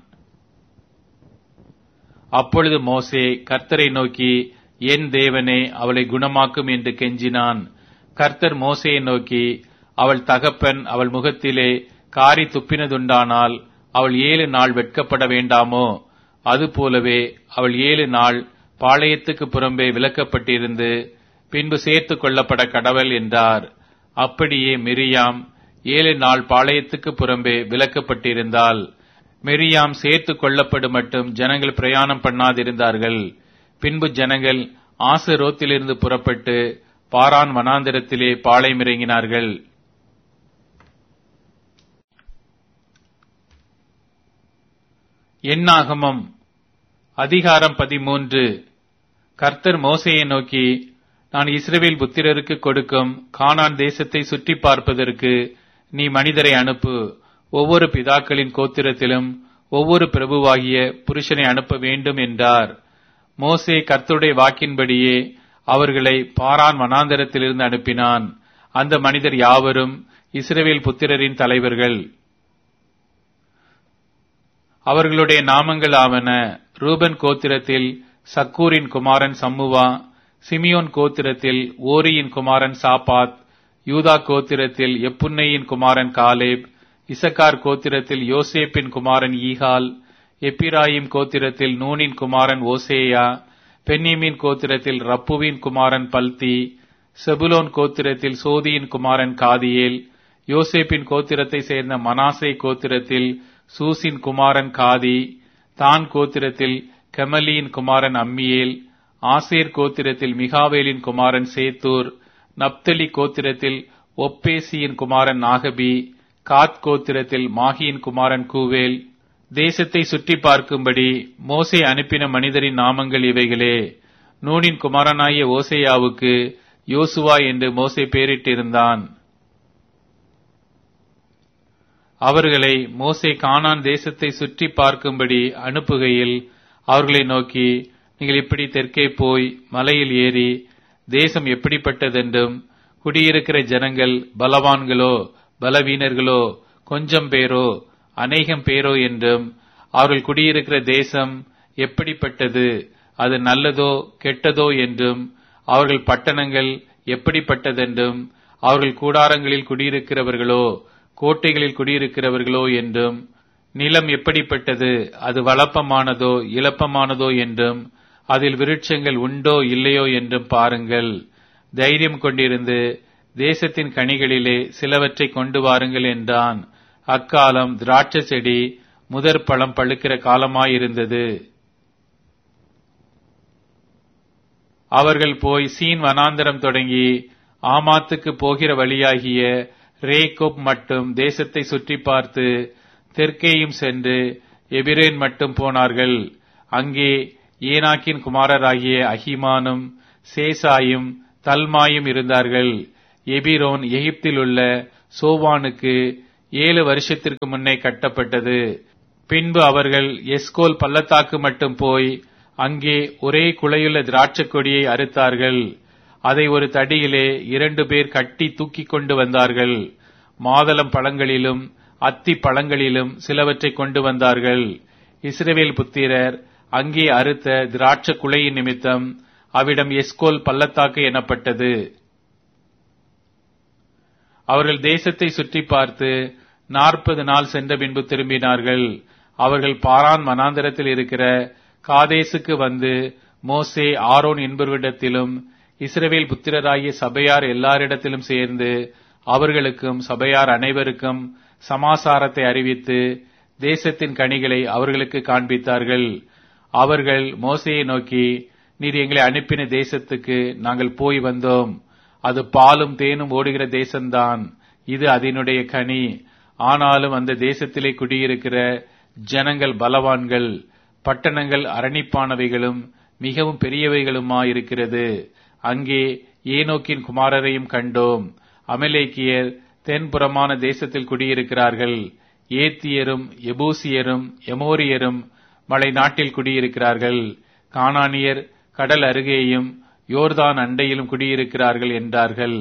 அப்பொழுது மோசே கர்த்தரை நோக்கி என் தேவனே அவளை குணமாக்கும் என்று கெஞ்சினான் கர்த்தர் மோசையை நோக்கி அவள் தகப்பன் அவள் முகத்திலே காரி துப்பினதுண்டானால் அவள் ஏழு நாள் வெட்கப்பட வேண்டாமோ அதுபோலவே அவள் ஏழு நாள் பாளையத்துக்கு புறம்பே விலக்கப்பட்டிருந்து பின்பு சேர்த்து கொள்ளப்பட கடவல் என்றார் அப்படியே மிரியாம் ஏழு நாள் பாளையத்துக்கு புறம்பே விலக்கப்பட்டிருந்தால் மெரியாம் சேர்த்து கொள்ளப்படு மட்டும் ஜனங்கள் பிரயாணம் பண்ணாதிருந்தார்கள் பின்பு ஜனங்கள் ஆசரோத்திலிருந்து புறப்பட்டு பாரான் வனாந்திரத்திலே பாளையமிறங்கினார்கள் எண்ணாகமம் அதிகாரம் பதிமூன்று கர்த்தர் மோசையை நோக்கி நான் இஸ்ரவேல் புத்திரருக்கு கொடுக்கும் கானான் தேசத்தை சுற்றி பார்ப்பதற்கு நீ மனிதரை அனுப்பு ஒவ்வொரு பிதாக்களின் கோத்திரத்திலும் ஒவ்வொரு பிரபுவாகிய புருஷனை அனுப்ப வேண்டும் என்றார் மோசே கர்த்தருடைய வாக்கின்படியே அவர்களை பாரான் வனாந்தரத்திலிருந்து அனுப்பினான் அந்த மனிதர் யாவரும் இஸ்ரவேல் புத்திரரின் தலைவர்கள் அவர்களுடைய நாமங்கள் ஆவன ரூபன் கோத்திரத்தில் சக்கூரின் குமாரன் சம்முவா சிமியோன் கோத்திரத்தில் ஓரியின் குமாரன் சாபாத் யூதா கோத்திரத்தில் எப்புன்னையின் குமாரன் காலேப் இசக்கார் கோத்திரத்தில் யோசேப்பின் குமாரன் ஈகால் எப்பிராயிம் கோத்திரத்தில் நூனின் குமாரன் ஓசேயா பென்னிமின் கோத்திரத்தில் ரப்புவின் குமாரன் பல்தி செபுலோன் கோத்திரத்தில் சோதியின் குமாரன் காதியேல் யோசேப்பின் கோத்திரத்தை சேர்ந்த மனாசே கோத்திரத்தில் சூசின் குமாரன் காதி தான் கோத்திரத்தில் கெமலியின் குமாரன் அம்மியேல் ஆசேர் கோத்திரத்தில் மிகாவேலின் குமாரன் சேத்தூர் நப்தலி கோத்திரத்தில் ஒப்பேசியின் குமாரன் நாகபி காத் கோத்திரத்தில் மாகியின் குமாரன் கூவேல் தேசத்தை சுற்றி பார்க்கும்படி மோசே அனுப்பின மனிதரின் நாமங்கள் இவைகளே நூனின் குமாரனாகிய ஓசேயாவுக்கு யோசுவா என்று மோசே பெயரிட்டிருந்தான் அவர்களை மோசே கானான் தேசத்தை சுற்றி பார்க்கும்படி அனுப்புகையில் அவர்களை நோக்கி நீங்கள் இப்படி தெற்கே போய் மலையில் ஏறி தேசம் எப்படிப்பட்டதென்றும் குடியிருக்கிற ஜனங்கள் பலவான்களோ பலவீனர்களோ கொஞ்சம் பேரோ அநேகம் பேரோ என்றும் அவர்கள் குடியிருக்கிற தேசம் எப்படிப்பட்டது அது நல்லதோ கெட்டதோ என்றும் அவர்கள் பட்டணங்கள் எப்படிப்பட்டதென்றும் அவர்கள் கூடாரங்களில் குடியிருக்கிறவர்களோ கோட்டைகளில் குடியிருக்கிறவர்களோ என்றும் நிலம் எப்படிப்பட்டது அது வளப்பமானதோ இளப்பமானதோ என்றும் அதில் விருட்சங்கள் உண்டோ இல்லையோ என்றும் பாருங்கள் தைரியம் கொண்டிருந்து தேசத்தின் கனிகளிலே சிலவற்றை கொண்டு வாருங்கள் என்றான் அக்காலம் திராட்சை செடி முதற் பழம் பழுக்கிற காலமாயிருந்தது அவர்கள் போய் சீன் வனாந்தரம் தொடங்கி ஆமாத்துக்கு போகிற வழியாகிய ரேகோப் மட்டும் தேசத்தை சுற்றி பார்த்து தெற்கேயும் சென்று எபிரேன் மட்டும் போனார்கள் அங்கே ஏனாக்கின் குமாரராகிய அஹிமானும் சேசாயும் தல்மாயும் இருந்தார்கள் எபிரோன் எகிப்தில் உள்ள சோவானுக்கு ஏழு வருஷத்திற்கு முன்னே கட்டப்பட்டது பின்பு அவர்கள் எஸ்கோல் பள்ளத்தாக்கு மட்டும் போய் அங்கே ஒரே குலையுள்ள திராட்சைக் கொடியை அறுத்தார்கள் அதை ஒரு தடியிலே இரண்டு பேர் கட்டி தூக்கிக் கொண்டு வந்தார்கள் மாதளம் பழங்களிலும் அத்தி பழங்களிலும் சிலவற்றை கொண்டு வந்தார்கள் இஸ்ரவேல் புத்திரர் அங்கே அறுத்த திராட்சை குலையின் நிமித்தம் அவ்விடம் எஸ்கோல் பள்ளத்தாக்கு எனப்பட்டது அவர்கள் தேசத்தை சுற்றி பார்த்து நாற்பது நாள் சென்ற பின்பு திரும்பினார்கள் அவர்கள் பாரான் மனாந்தரத்தில் இருக்கிற காதேசுக்கு வந்து மோசே ஆரோன் என்பவரிடத்திலும் இஸ்ரவேல் புத்திரராகிய சபையார் எல்லாரிடத்திலும் சேர்ந்து அவர்களுக்கும் சபையார் அனைவருக்கும் சமாசாரத்தை அறிவித்து தேசத்தின் கனிகளை அவர்களுக்கு காண்பித்தார்கள் அவர்கள் மோசையை நோக்கி நீர் எங்களை அனுப்பின தேசத்துக்கு நாங்கள் போய் வந்தோம் அது பாலும் தேனும் ஓடுகிற தேசம்தான் இது அதனுடைய கனி ஆனாலும் அந்த தேசத்திலே குடியிருக்கிற ஜனங்கள் பலவான்கள் பட்டணங்கள் அரணிப்பானவைகளும் மிகவும் பெரியவைகளுமாயிருக்கிறது அங்கே ஏனோக்கின் குமாரரையும் கண்டோம் அமலேக்கியர் தென்புறமான தேசத்தில் குடியிருக்கிறார்கள் ஏத்தியரும் எபூசியரும் எமோரியரும் மலை நாட்டில் குடியிருக்கிறார்கள் கானானியர் கடல் அருகேயும் யோர்தான் அண்டையிலும் குடியிருக்கிறார்கள் என்றார்கள்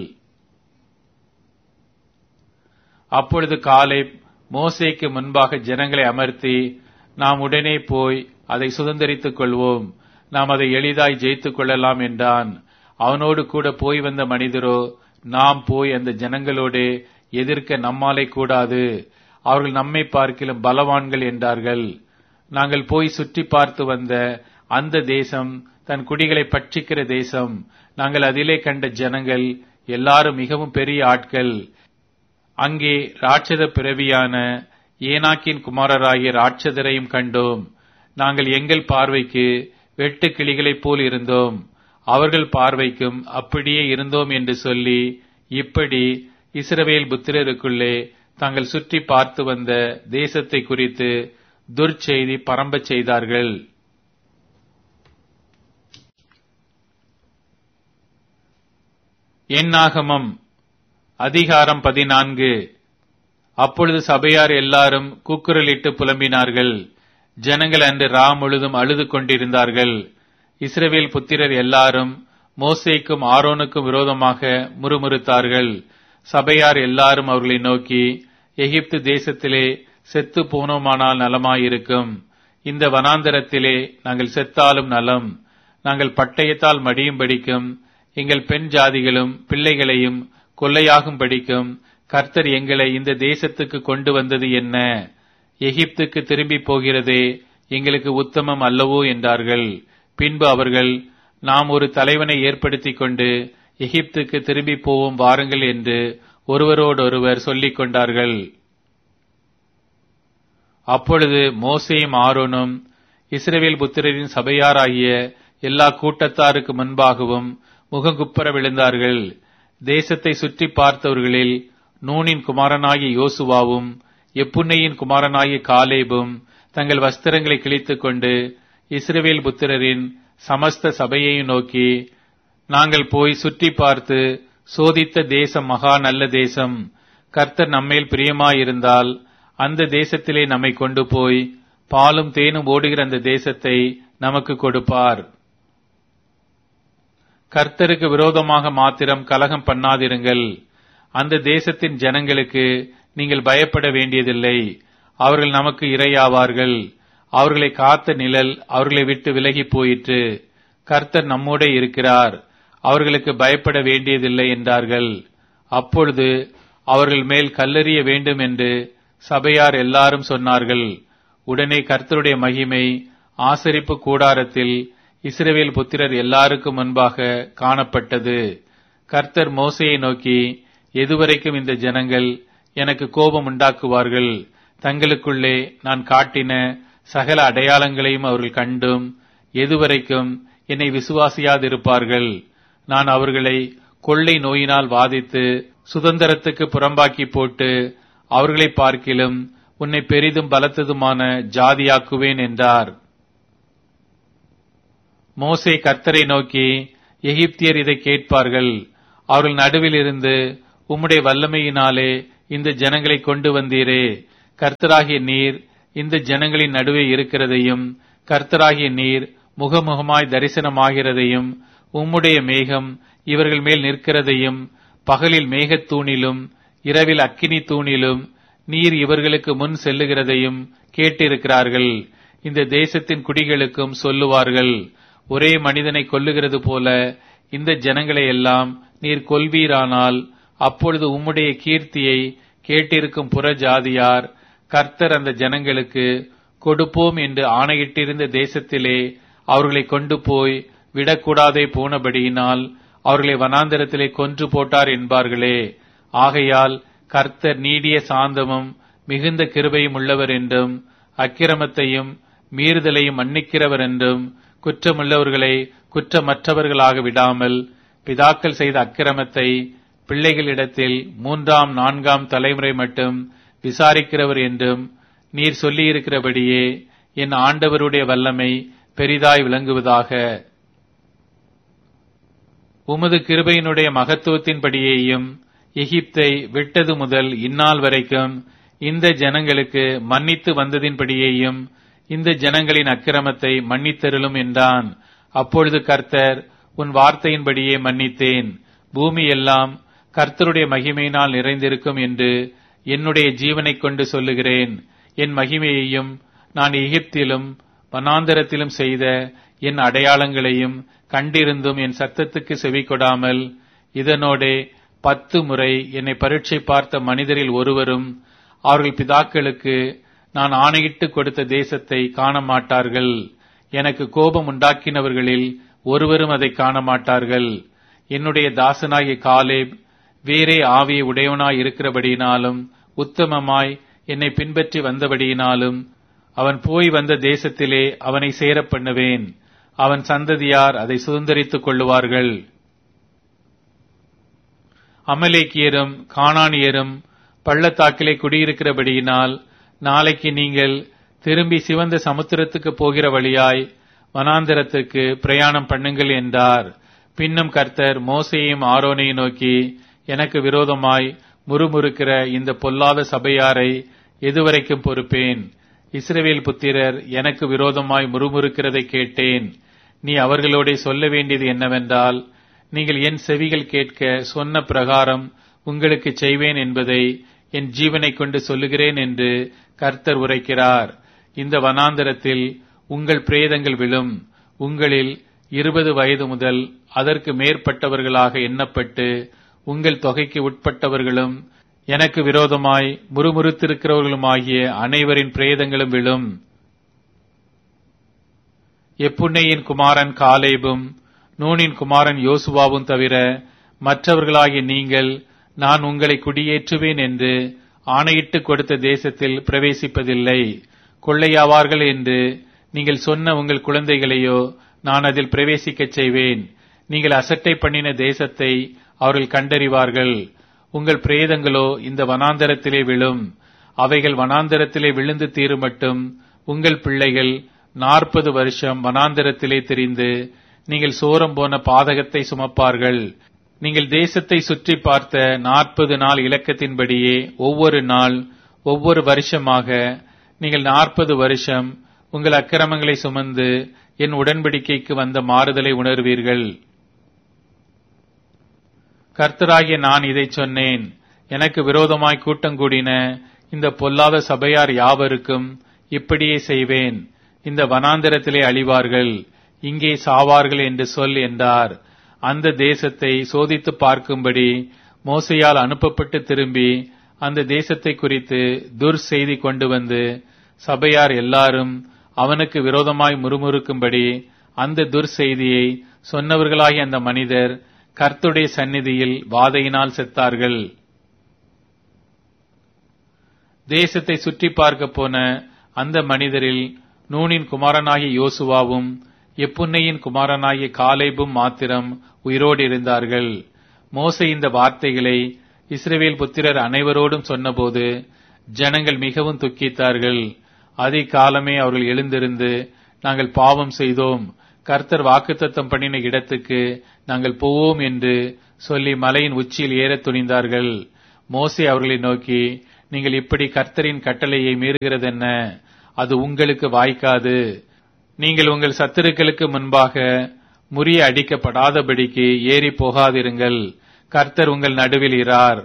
அப்பொழுது காலை மோசேக்கு முன்பாக ஜனங்களை அமர்த்தி நாம் உடனே போய் அதை சுதந்திரித்துக் கொள்வோம் நாம் அதை எளிதாய் ஜெயித்துக் கொள்ளலாம் என்றான் அவனோடு கூட போய் வந்த மனிதரோ நாம் போய் அந்த ஜனங்களோடு எதிர்க்க நம்மாலே கூடாது அவர்கள் நம்மை பார்க்கிலும் பலவான்கள் என்றார்கள் நாங்கள் போய் சுற்றி பார்த்து வந்த அந்த தேசம் தன் குடிகளை பட்சிக்கிற தேசம் நாங்கள் அதிலே கண்ட ஜனங்கள் எல்லாரும் மிகவும் பெரிய ஆட்கள் அங்கே ராட்சத பிறவியான ஏனாக்கின் குமாரராகிய ராட்சதரையும் கண்டோம் நாங்கள் எங்கள் பார்வைக்கு வெட்டு கிளிகளைப் போல் இருந்தோம் அவர்கள் பார்வைக்கும் அப்படியே இருந்தோம் என்று சொல்லி இப்படி இஸ்ரவேல் புத்திரருக்குள்ளே தாங்கள் சுற்றி பார்த்து வந்த தேசத்தை குறித்து துர்ச்செய்தி பரம்பச் செய்தார்கள் எண்ணாகமம் அதிகாரம் பதினான்கு அப்பொழுது சபையார் எல்லாரும் கூக்குரலிட்டு புலம்பினார்கள் ஜனங்கள் அன்று ரா முழுதும் அழுது கொண்டிருந்தார்கள் இஸ்ரவேல் புத்திரர் எல்லாரும் மோசேக்கும் ஆரோனுக்கும் விரோதமாக முறுமுறுத்தார்கள் சபையார் எல்லாரும் அவர்களை நோக்கி எகிப்து தேசத்திலே செத்து போனோமானால் நலமாயிருக்கும் இந்த வனாந்தரத்திலே நாங்கள் செத்தாலும் நலம் நாங்கள் பட்டயத்தால் மடியும் படிக்கும் எங்கள் பெண் ஜாதிகளும் பிள்ளைகளையும் கொள்ளையாகும் படிக்கும் கர்த்தர் எங்களை இந்த தேசத்துக்கு கொண்டு வந்தது என்ன எகிப்துக்கு திரும்பி போகிறதே எங்களுக்கு உத்தமம் அல்லவோ என்றார்கள் பின்பு அவர்கள் நாம் ஒரு தலைவனை ஏற்படுத்திக் கொண்டு எகிப்துக்கு திரும்பி போவோம் வாருங்கள் என்று ஒருவரோடொருவர் சொல்லிக் கொண்டார்கள் அப்பொழுது மோசேயும் ஆரோனும் இஸ்ரவேல் புத்திரரின் சபையாராகிய எல்லா கூட்டத்தாருக்கு முன்பாகவும் முகங்குப்புற விழுந்தார்கள் தேசத்தை சுற்றி பார்த்தவர்களில் நூனின் குமாரனாகிய யோசுவாவும் எப்புன்னையின் குமாரனாகிய காலேபும் தங்கள் வஸ்திரங்களை கிழித்துக் கொண்டு இஸ்ரவேல் புத்திரரின் சமஸ்த சபையையும் நோக்கி நாங்கள் போய் சுற்றி பார்த்து சோதித்த தேசம் மகா நல்ல தேசம் கர்த்தர் நம்மேல் பிரியமாயிருந்தால் அந்த தேசத்திலே நம்மை கொண்டு போய் பாலும் தேனும் ஓடுகிற அந்த தேசத்தை நமக்கு கொடுப்பார் கர்த்தருக்கு விரோதமாக மாத்திரம் கலகம் பண்ணாதிருங்கள் அந்த தேசத்தின் ஜனங்களுக்கு நீங்கள் பயப்பட வேண்டியதில்லை அவர்கள் நமக்கு இரையாவார்கள் அவர்களை காத்த நிழல் அவர்களை விட்டு விலகி போயிற்று கர்த்தர் நம்மோடே இருக்கிறார் அவர்களுக்கு பயப்பட வேண்டியதில்லை என்றார்கள் அப்பொழுது அவர்கள் மேல் கல்லெறிய வேண்டும் என்று சபையார் எல்லாரும் சொன்னார்கள் உடனே கர்த்தருடைய மகிமை ஆசரிப்பு கூடாரத்தில் இஸ்ரவேல் புத்திரர் எல்லாருக்கும் முன்பாக காணப்பட்டது கர்த்தர் மோசையை நோக்கி எதுவரைக்கும் இந்த ஜனங்கள் எனக்கு கோபம் உண்டாக்குவார்கள் தங்களுக்குள்ளே நான் காட்டின சகல அடையாளங்களையும் அவர்கள் கண்டும் எதுவரைக்கும் என்னை விசுவாசியாதிருப்பார்கள் நான் அவர்களை கொள்ளை நோயினால் வாதித்து சுதந்திரத்துக்கு புறம்பாக்கி போட்டு அவர்களை பார்க்கிலும் உன்னை பெரிதும் பலத்ததுமான ஜாதியாக்குவேன் என்றார் மோசே கர்த்தரை நோக்கி எகிப்தியர் இதை கேட்பார்கள் அவர்கள் நடுவில் இருந்து உம்முடைய வல்லமையினாலே இந்த ஜனங்களை கொண்டு வந்தீரே கர்த்தராகிய நீர் இந்த ஜனங்களின் நடுவே இருக்கிறதையும் கர்த்தராகிய நீர் முகமுகமாய் தரிசனமாகிறதையும் உம்முடைய மேகம் இவர்கள் மேல் நிற்கிறதையும் பகலில் மேகத்தூணிலும் இரவில் அக்கினி தூணிலும் நீர் இவர்களுக்கு முன் செல்லுகிறதையும் கேட்டிருக்கிறார்கள் இந்த தேசத்தின் குடிகளுக்கும் சொல்லுவார்கள் ஒரே மனிதனை கொல்லுகிறது போல இந்த ஜனங்களை எல்லாம் நீர் கொல்வீரானால் அப்பொழுது உம்முடைய கீர்த்தியை கேட்டிருக்கும் புற ஜாதியார் கர்த்தர் அந்த ஜனங்களுக்கு கொடுப்போம் என்று ஆணையிட்டிருந்த தேசத்திலே அவர்களை கொண்டு போய் விடக்கூடாதே போனபடியினால் அவர்களை வனாந்தரத்திலே கொன்று போட்டார் என்பார்களே ஆகையால் கர்த்தர் நீடிய சாந்தமும் மிகுந்த கிருபையும் உள்ளவர் என்றும் அக்கிரமத்தையும் மீறுதலையும் மன்னிக்கிறவர் என்றும் குற்றமுள்ளவர்களை குற்றமற்றவர்களாக விடாமல் பிதாக்கள் செய்த அக்கிரமத்தை பிள்ளைகளிடத்தில் மூன்றாம் நான்காம் தலைமுறை மட்டும் விசாரிக்கிறவர் என்றும் நீர் சொல்லியிருக்கிறபடியே என் ஆண்டவருடைய வல்லமை பெரிதாய் விளங்குவதாக உமது கிருபையினுடைய மகத்துவத்தின்படியேயும் எகிப்தை விட்டது முதல் இந்நாள் வரைக்கும் இந்த ஜனங்களுக்கு மன்னித்து வந்ததின்படியேயும் இந்த ஜனங்களின் அக்கிரமத்தை மன்னித்தருளும் என்றான் அப்பொழுது கர்த்தர் உன் வார்த்தையின்படியே மன்னித்தேன் பூமி எல்லாம் கர்த்தருடைய மகிமையினால் நிறைந்திருக்கும் என்று என்னுடைய ஜீவனைக் கொண்டு சொல்லுகிறேன் என் மகிமையையும் நான் எகிப்திலும் வனாந்தரத்திலும் செய்த என் அடையாளங்களையும் கண்டிருந்தும் என் சத்தத்துக்கு செவி கொடாமல் இதனோடே பத்து முறை என்னை பரீட்சை பார்த்த மனிதரில் ஒருவரும் அவர்கள் பிதாக்களுக்கு நான் ஆணையிட்டு கொடுத்த தேசத்தை காண மாட்டார்கள் எனக்கு கோபம் உண்டாக்கினவர்களில் ஒருவரும் அதை காண மாட்டார்கள் என்னுடைய தாசனாகிய காலேப் வேறே ஆவியை உடையவனாய் இருக்கிறபடியினாலும் உத்தமமாய் என்னை பின்பற்றி வந்தபடியினாலும் அவன் போய் வந்த தேசத்திலே அவனை சேரப் பண்ணுவேன் அவன் சந்ததியார் அதை சுதந்திரித்துக் கொள்ளுவார்கள் அமலேக்கியரும் காணானியரும் பள்ளத்தாக்கிலே குடியிருக்கிறபடியினால் நாளைக்கு நீங்கள் திரும்பி சிவந்த சமுத்திரத்துக்கு போகிற வழியாய் வனாந்தரத்துக்கு பிரயாணம் பண்ணுங்கள் என்றார் பின்னும் கர்த்தர் மோசையும் ஆரோனையும் நோக்கி எனக்கு விரோதமாய் முறுமுறுக்கிற இந்த பொல்லாத சபையாரை எதுவரைக்கும் பொறுப்பேன் இஸ்ரவேல் புத்திரர் எனக்கு விரோதமாய் முறுமுறுக்கிறதை கேட்டேன் நீ அவர்களோட சொல்ல வேண்டியது என்னவென்றால் நீங்கள் என் செவிகள் கேட்க சொன்ன பிரகாரம் உங்களுக்கு செய்வேன் என்பதை என் ஜீவனை கொண்டு சொல்லுகிறேன் என்று கர்த்தர் உரைக்கிறார் இந்த வனாந்தரத்தில் உங்கள் பிரேதங்கள் விழும் உங்களில் இருபது வயது முதல் அதற்கு மேற்பட்டவர்களாக எண்ணப்பட்டு உங்கள் தொகைக்கு உட்பட்டவர்களும் எனக்கு விரோதமாய் முறுமுறுத்திருக்கிறவர்களுமாகிய அனைவரின் பிரேதங்களும் விழும் எப்புன்னையின் குமாரன் காலேபும் நூனின் குமாரன் யோசுவாவும் தவிர மற்றவர்களாகிய நீங்கள் நான் உங்களை குடியேற்றுவேன் என்று ஆணையிட்டு கொடுத்த தேசத்தில் பிரவேசிப்பதில்லை கொள்ளையாவார்கள் என்று நீங்கள் சொன்ன உங்கள் குழந்தைகளையோ நான் அதில் பிரவேசிக்கச் செய்வேன் நீங்கள் அசட்டை பண்ணின தேசத்தை அவர்கள் கண்டறிவார்கள் உங்கள் பிரேதங்களோ இந்த வனாந்தரத்திலே விழும் அவைகள் வனாந்தரத்திலே விழுந்து தீரும் மட்டும் உங்கள் பிள்ளைகள் நாற்பது வருஷம் வனாந்தரத்திலே திரிந்து நீங்கள் சோரம் போன பாதகத்தை சுமப்பார்கள் நீங்கள் தேசத்தை சுற்றி பார்த்த நாற்பது நாள் இலக்கத்தின்படியே ஒவ்வொரு நாள் ஒவ்வொரு வருஷமாக நீங்கள் நாற்பது வருஷம் உங்கள் அக்கிரமங்களை சுமந்து என் உடன்படிக்கைக்கு வந்த மாறுதலை உணர்வீர்கள் கர்த்தராகிய நான் இதை சொன்னேன் எனக்கு விரோதமாய் கூட்டம் கூடின இந்த பொல்லாத சபையார் யாவருக்கும் இப்படியே செய்வேன் இந்த வனாந்தரத்திலே அழிவார்கள் இங்கே சாவார்கள் என்று சொல் என்றார் அந்த தேசத்தை சோதித்து பார்க்கும்படி மோசையால் அனுப்பப்பட்டு திரும்பி அந்த தேசத்தை குறித்து துர் செய்தி கொண்டு வந்து சபையார் எல்லாரும் அவனுக்கு விரோதமாய் முறுமுறுக்கும்படி அந்த துர் செய்தியை சொன்னவர்களாகிய அந்த மனிதர் கர்த்துடைய சந்நிதியில் வாதையினால் செத்தார்கள் தேசத்தை சுற்றி பார்க்க போன அந்த மனிதரில் நூனின் குமாரனாகிய யோசுவாவும் எப்புன்னையின் குமாரனாகிய காலேபும் மாத்திரம் உயிரோடு இருந்தார்கள் மோசை இந்த வார்த்தைகளை இஸ்ரவேல் புத்திரர் அனைவரோடும் சொன்னபோது ஜனங்கள் மிகவும் துக்கித்தார்கள் அதிகாலமே அவர்கள் எழுந்திருந்து நாங்கள் பாவம் செய்தோம் கர்த்தர் வாக்குத்தத்தம் பண்ணின இடத்துக்கு நாங்கள் போவோம் என்று சொல்லி மலையின் உச்சியில் ஏறத் துணிந்தார்கள் மோசே அவர்களை நோக்கி நீங்கள் இப்படி கர்த்தரின் கட்டளையை மீறுகிறதென்ன அது உங்களுக்கு வாய்க்காது நீங்கள் உங்கள் சத்துருக்களுக்கு முன்பாக முறிய அடிக்கப்படாதபடிக்கு ஏறி போகாதிருங்கள் கர்த்தர் உங்கள் நடுவில் இரார்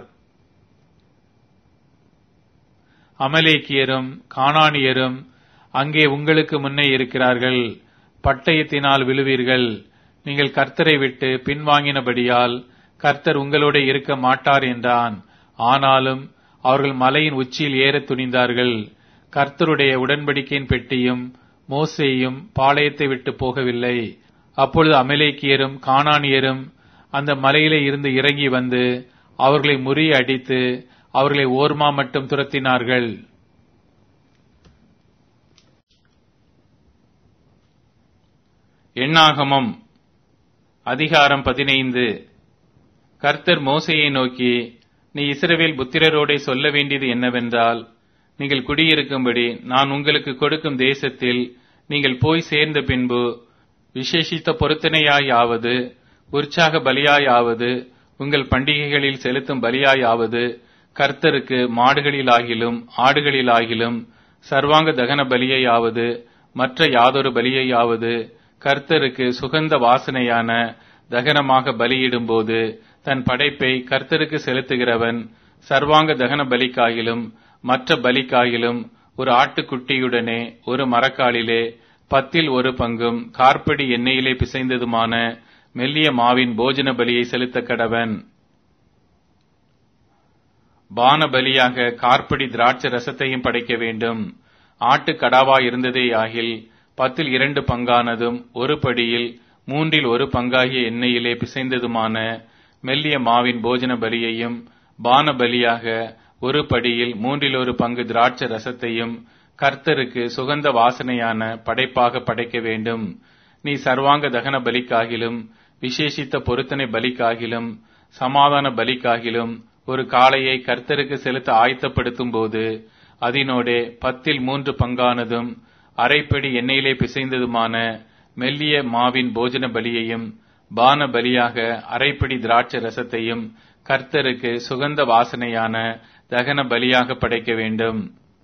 அமலேக்கியரும் கானானியரும் அங்கே உங்களுக்கு முன்னே இருக்கிறார்கள் பட்டயத்தினால் விழுவீர்கள் நீங்கள் கர்த்தரை விட்டு பின்வாங்கினபடியால் கர்த்தர் உங்களோட இருக்க மாட்டார் என்றான் ஆனாலும் அவர்கள் மலையின் உச்சியில் ஏறத் துணிந்தார்கள் கர்த்தருடைய உடன்படிக்கையின் பெட்டியும் மோசேயும் பாளையத்தை விட்டு போகவில்லை அப்பொழுது அமலேக்கியரும் கானானியரும் அந்த மலையிலே இருந்து இறங்கி வந்து அவர்களை முறிய அடித்து அவர்களை ஓர்மா மட்டும் துரத்தினார்கள் எண்ணாகமம் அதிகாரம் பதினைந்து கர்த்தர் மோசையை நோக்கி நீ இஸ்ரவேல் புத்திரரோடே சொல்ல வேண்டியது என்னவென்றால் நீங்கள் குடியிருக்கும்படி நான் உங்களுக்கு கொடுக்கும் தேசத்தில் நீங்கள் போய் சேர்ந்த பின்பு விசேஷித்த பொருத்தனையாயாவது உற்சாக பலியாயாவது உங்கள் பண்டிகைகளில் செலுத்தும் பலியாயாவது கர்த்தருக்கு மாடுகளிலாகிலும் ஆடுகளிலாகிலும் சர்வாங்க தகன பலியையாவது மற்ற யாதொரு பலியையாவது கர்த்தருக்கு சுகந்த வாசனையான தகனமாக பலியிடும்போது தன் படைப்பை கர்த்தருக்கு செலுத்துகிறவன் சர்வாங்க தகன பலிக்காகிலும் மற்ற பலிக்காகிலும் ஒரு ஆட்டுக்குட்டியுடனே ஒரு மரக்காலிலே பத்தில் ஒரு பங்கும் கார்படி எண்ணெயிலே பிசைந்ததுமான மெல்லிய மாவின் போஜன பலியை செலுத்த கடவன் பான பலியாக கார்படி திராட்சை ரசத்தையும் படைக்க வேண்டும் ஆட்டு கடாவா இருந்ததே ஆகில் பத்தில் இரண்டு பங்கானதும் ஒரு படியில் மூன்றில் ஒரு பங்காகிய எண்ணெயிலே பிசைந்ததுமான மெல்லிய மாவின் போஜன பலியையும் பான பலியாக ஒரு படியில் மூன்றில் ஒரு பங்கு திராட்சை ரசத்தையும் கர்த்தருக்கு சுகந்த வாசனையான படைப்பாக படைக்க வேண்டும் நீ சர்வாங்க தகன பலிக்காகிலும் விசேஷித்த பொருத்தனை பலிக்காகிலும் சமாதான பலிக்காகிலும் ஒரு காளையை கர்த்தருக்கு செலுத்த ஆயத்தப்படுத்தும் போது அதனோடே பத்தில் மூன்று பங்கானதும் அரைப்படி எண்ணெயிலே பிசைந்ததுமான மெல்லிய மாவின் போஜன பலியையும் பான பலியாக அரைப்படி திராட்சை ரசத்தையும் கர்த்தருக்கு சுகந்த வாசனையான தகன பலியாக படைக்க வேண்டும்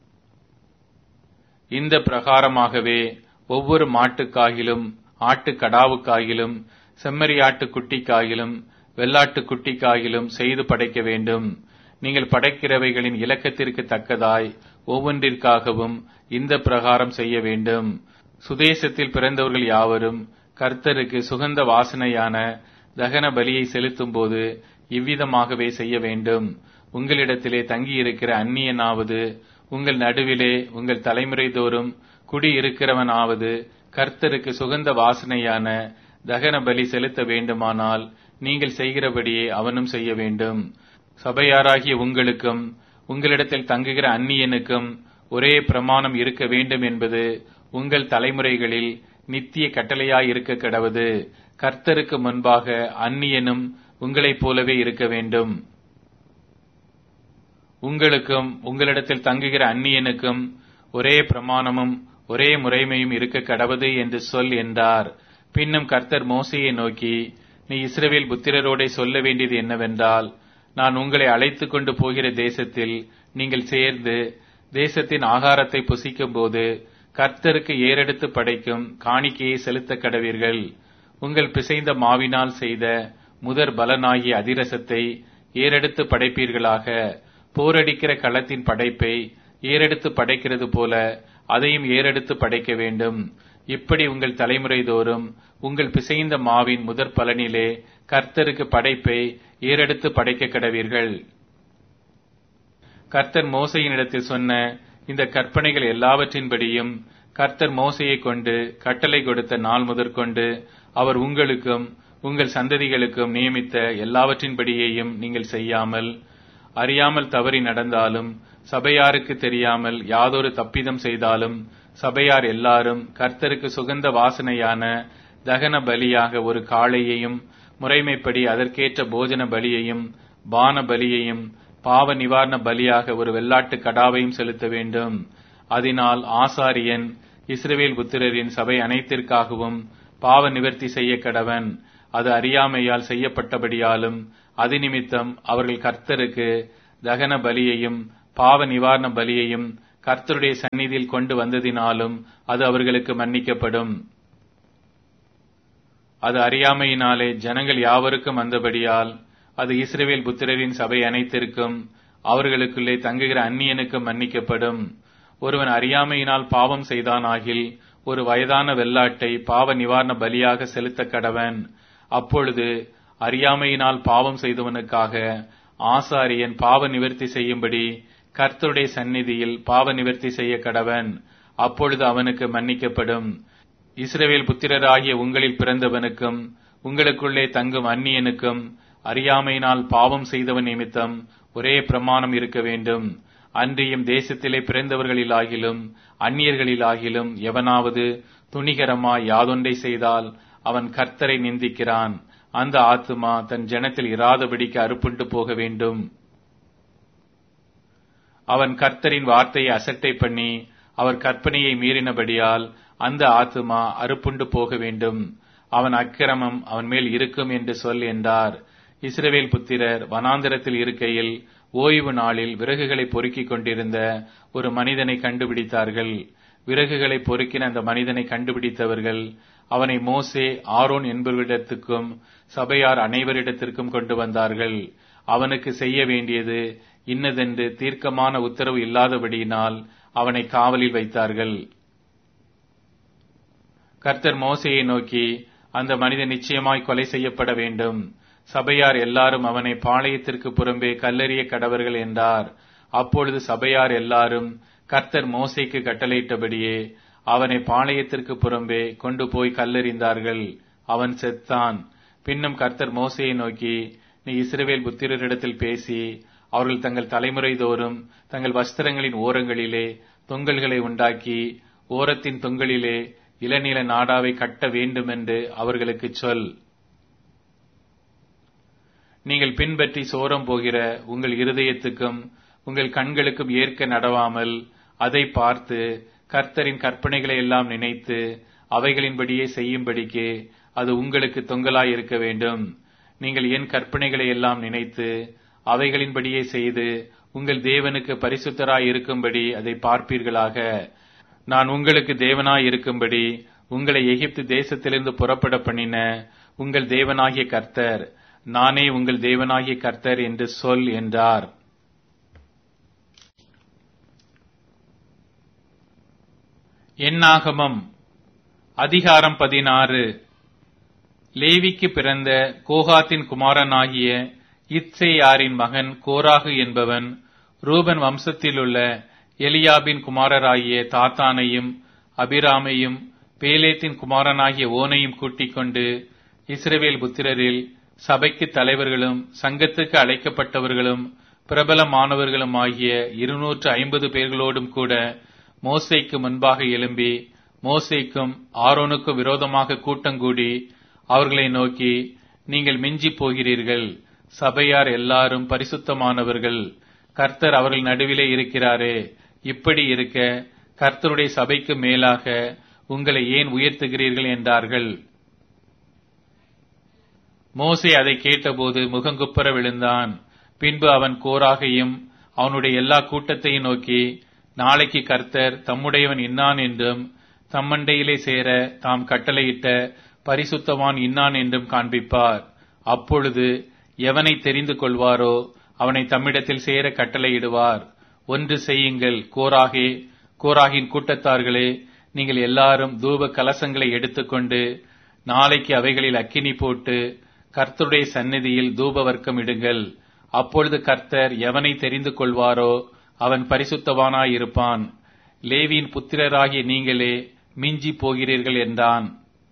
இந்த பிரகாரமாகவே ஒவ்வொரு மாட்டுக்காகிலும் ஆட்டுக்கடாவுக்காகிலும் செம்மறியாட்டு குட்டிக்காகிலும் வெள்ளாட்டு குட்டிக்காகிலும் செய்து படைக்க வேண்டும் நீங்கள் படைக்கிறவைகளின் இலக்கத்திற்கு தக்கதாய் ஒவ்வொன்றிற்காகவும் இந்த பிரகாரம் செய்ய வேண்டும் சுதேசத்தில் பிறந்தவர்கள் யாவரும் கர்த்தருக்கு சுகந்த வாசனையான தகன பலியை செலுத்தும் போது இவ்விதமாகவே செய்ய வேண்டும் உங்களிடத்திலே தங்கியிருக்கிற அந்நியனாவது உங்கள் நடுவிலே உங்கள் தலைமுறை தோறும் குடியிருக்கிறவனாவது கர்த்தருக்கு சுகந்த வாசனையான தகன பலி செலுத்த வேண்டுமானால் நீங்கள் செய்கிறபடியே அவனும் செய்ய வேண்டும் சபையாராகிய உங்களுக்கும் உங்களிடத்தில் தங்குகிற அந்நியனுக்கும் ஒரே பிரமாணம் இருக்க வேண்டும் என்பது உங்கள் தலைமுறைகளில் நித்திய கட்டளையாய் இருக்க கடவது கர்த்தருக்கு முன்பாக அந்நியனும் உங்களைப் போலவே இருக்க வேண்டும் உங்களுக்கும் உங்களிடத்தில் தங்குகிற அந்நியனுக்கும் ஒரே பிரமாணமும் ஒரே முறைமையும் இருக்க கடவது என்று சொல் என்றார் பின்னும் கர்த்தர் மோசையை நோக்கி நீ இஸ்ரவேல் புத்திரரோடே சொல்ல வேண்டியது என்னவென்றால் நான் உங்களை அழைத்துக் கொண்டு போகிற தேசத்தில் நீங்கள் சேர்ந்து தேசத்தின் ஆகாரத்தை புசிக்கும் போது கர்த்தருக்கு ஏறெடுத்து படைக்கும் காணிக்கையை செலுத்த கடவீர்கள் உங்கள் பிசைந்த மாவினால் செய்த முதற் பலனாகிய அதிரசத்தை ஏறெடுத்து படைப்பீர்களாக போரடிக்கிற களத்தின் படைப்பை ஏறெடுத்து படைக்கிறது போல அதையும் ஏறெடுத்து படைக்க வேண்டும் இப்படி உங்கள் தலைமுறை தோறும் உங்கள் பிசைந்த மாவின் முதற் பலனிலே கர்த்தருக்கு படைப்பை ஏறெடுத்து படைக்க கடவீர்கள் கர்த்தர் மோசையினிடத்தில் சொன்ன இந்த கற்பனைகள் எல்லாவற்றின்படியும் கர்த்தர் மோசையை கொண்டு கட்டளை கொடுத்த நாள் முதற்கொண்டு அவர் உங்களுக்கும் உங்கள் சந்ததிகளுக்கும் நியமித்த எல்லாவற்றின்படியேயும் நீங்கள் செய்யாமல் அறியாமல் தவறி நடந்தாலும் சபையாருக்கு தெரியாமல் யாதொரு தப்பிதம் செய்தாலும் சபையார் எல்லாரும் கர்த்தருக்கு சுகந்த வாசனையான தகன பலியாக ஒரு காளையையும் முறைமைப்படி அதற்கேற்ற போஜன பலியையும் பான பலியையும் பாவ நிவாரண பலியாக ஒரு வெள்ளாட்டு கடாவையும் செலுத்த வேண்டும் அதனால் ஆசாரியன் இஸ்ரவேல் புத்திரரின் சபை அனைத்திற்காகவும் பாவ நிவர்த்தி செய்ய கடவன் அது அறியாமையால் செய்யப்பட்டபடியாலும் அது நிமித்தம் அவர்கள் கர்த்தருக்கு தகன பலியையும் பாவ நிவாரண பலியையும் கர்த்தருடைய சந்நிதியில் கொண்டு வந்ததினாலும் அது அவர்களுக்கு மன்னிக்கப்படும் அது அறியாமையினாலே ஜனங்கள் யாவருக்கும் வந்தபடியால் அது இஸ்ரவேல் புத்திரரின் சபை அனைத்திற்கும் அவர்களுக்குள்ளே தங்குகிற அந்நியனுக்கும் மன்னிக்கப்படும் ஒருவன் அறியாமையினால் பாவம் செய்தானாகில் ஒரு வயதான வெள்ளாட்டை பாவ நிவாரண பலியாக செலுத்த கடவன் அப்பொழுது அறியாமையினால் பாவம் செய்தவனுக்காக ஆசாரியன் பாவ நிவர்த்தி செய்யும்படி கர்த்தருடைய சந்நிதியில் பாவ நிவர்த்தி செய்ய கடவன் அப்பொழுது அவனுக்கு மன்னிக்கப்படும் இஸ்ரவேல் புத்திரராகிய உங்களில் பிறந்தவனுக்கும் உங்களுக்குள்ளே தங்கும் அந்நியனுக்கும் அறியாமையினால் பாவம் செய்தவன் நிமித்தம் ஒரே பிரமாணம் இருக்க வேண்டும் அன்றியும் தேசத்திலே பிறந்தவர்களிலாகிலும் அந்நியர்களிலாகிலும் எவனாவது துணிகரமாய் யாதொன்றை செய்தால் அவன் கர்த்தரை நிந்திக்கிறான் அந்த ஆத்துமா தன் ஜனத்தில் இராதபடிக்கு அறுப்புண்டு போக வேண்டும் அவன் கர்த்தரின் வார்த்தையை அசட்டை பண்ணி அவர் கற்பனையை மீறினபடியால் அந்த ஆத்துமா அறுப்புண்டு போக வேண்டும் அவன் அக்கிரமம் அவன் மேல் இருக்கும் என்று சொல் என்றார் இஸ்ரவேல் புத்திரர் வனாந்திரத்தில் இருக்கையில் ஓய்வு நாளில் விறகுகளை பொறுக்கிக் கொண்டிருந்த ஒரு மனிதனை கண்டுபிடித்தார்கள் விறகுகளை பொறுக்கின அந்த மனிதனை கண்டுபிடித்தவர்கள் அவனை மோசே ஆரோன் என்பவரிடத்துக்கும் சபையார் அனைவரிடத்திற்கும் கொண்டு வந்தார்கள் அவனுக்கு செய்ய வேண்டியது இன்னதென்று தீர்க்கமான உத்தரவு இல்லாதபடியினால் அவனை காவலில் வைத்தார்கள் கர்த்தர் மோசையை நோக்கி அந்த மனிதன் நிச்சயமாய் கொலை செய்யப்பட வேண்டும் சபையார் எல்லாரும் அவனை பாளையத்திற்கு புறம்பே கல்லறிய கடவர்கள் என்றார் அப்பொழுது சபையார் எல்லாரும் கர்த்தர் மோசைக்கு கட்டளையிட்டபடியே அவனை பாளையத்திற்கு புறம்பே கொண்டு போய் கல்லறிந்தார்கள் அவன் செத்தான் பின்னும் கர்த்தர் மோசையை நோக்கி நீ இஸ்ரவேல் புத்திரரிடத்தில் பேசி அவர்கள் தங்கள் தலைமுறை தோறும் தங்கள் வஸ்திரங்களின் ஓரங்களிலே தொங்கல்களை உண்டாக்கி ஓரத்தின் தொங்கலிலே இளநில நாடாவை கட்ட வேண்டும் என்று அவர்களுக்கு சொல் நீங்கள் பின்பற்றி சோரம் போகிற உங்கள் இருதயத்துக்கும் உங்கள் கண்களுக்கும் ஏற்க நடவாமல் அதை பார்த்து கர்த்தரின் கற்பனைகளை எல்லாம் நினைத்து அவைகளின்படியே செய்யும்படிக்கு அது உங்களுக்கு தொங்கலாய் இருக்க வேண்டும் நீங்கள் என் கற்பனைகளை எல்லாம் நினைத்து அவைகளின்படியே செய்து உங்கள் தேவனுக்கு பரிசுத்தராய் இருக்கும்படி அதை பார்ப்பீர்களாக நான் உங்களுக்கு தேவனாய் இருக்கும்படி உங்களை எகிப்து தேசத்திலிருந்து புறப்பட பண்ணின உங்கள் தேவனாகிய கர்த்தர் நானே உங்கள் தேவனாகிய கர்த்தர் என்று சொல் என்றார் எண்ணாகமம் அதிகாரம் பதினாறு லேவிக்கு பிறந்த கோகாத்தின் குமாரனாகிய இத்சேயாரின் மகன் கோராகு என்பவன் ரூபன் வம்சத்திலுள்ள எலியாபின் குமாரராகிய தாத்தானையும் அபிராமையும் பேலேத்தின் குமாரனாகிய ஓனையும் கூட்டிக் கொண்டு இஸ்ரவேல் புத்திரரில் சபைக்கு தலைவர்களும் சங்கத்துக்கு அழைக்கப்பட்டவர்களும் பிரபலமானவர்களும் ஆகிய இருநூற்று ஐம்பது பேர்களோடும் கூட மோசைக்கு முன்பாக எழும்பி மோசைக்கும் ஆரோனுக்கும் விரோதமாக கூட்டங்கூடி அவர்களை நோக்கி நீங்கள் மிஞ்சி போகிறீர்கள் சபையார் எல்லாரும் பரிசுத்தமானவர்கள் கர்த்தர் அவர்கள் நடுவிலே இருக்கிறாரே இப்படி இருக்க கர்த்தருடைய சபைக்கு மேலாக உங்களை ஏன் உயர்த்துகிறீர்கள் என்றார்கள் மோசே அதை கேட்டபோது முகங்குப்புற விழுந்தான் பின்பு அவன் கோராகையும் அவனுடைய எல்லா கூட்டத்தையும் நோக்கி நாளைக்கு கர்த்தர் தம்முடையவன் இன்னான் என்றும் தம்மண்டையிலே சேர தாம் கட்டளையிட்ட பரிசுத்தவான் இன்னான் என்றும் காண்பிப்பார் அப்பொழுது எவனை தெரிந்து கொள்வாரோ அவனை தம்மிடத்தில் சேர கட்டளையிடுவார் ஒன்று செய்யுங்கள் கோராகே கோராகின் கூட்டத்தார்களே நீங்கள் எல்லாரும் தூப கலசங்களை எடுத்துக்கொண்டு நாளைக்கு அவைகளில் அக்கினி போட்டு கர்த்தருடைய சந்நிதியில் தூப வர்க்கம் இடுங்கள் அப்பொழுது கர்த்தர் எவனை தெரிந்து கொள்வாரோ அவன் பரிசுத்தவானாயிருப்பான் லேவியின் புத்திரராகிய நீங்களே மிஞ்சி போகிறீர்கள் என்றான்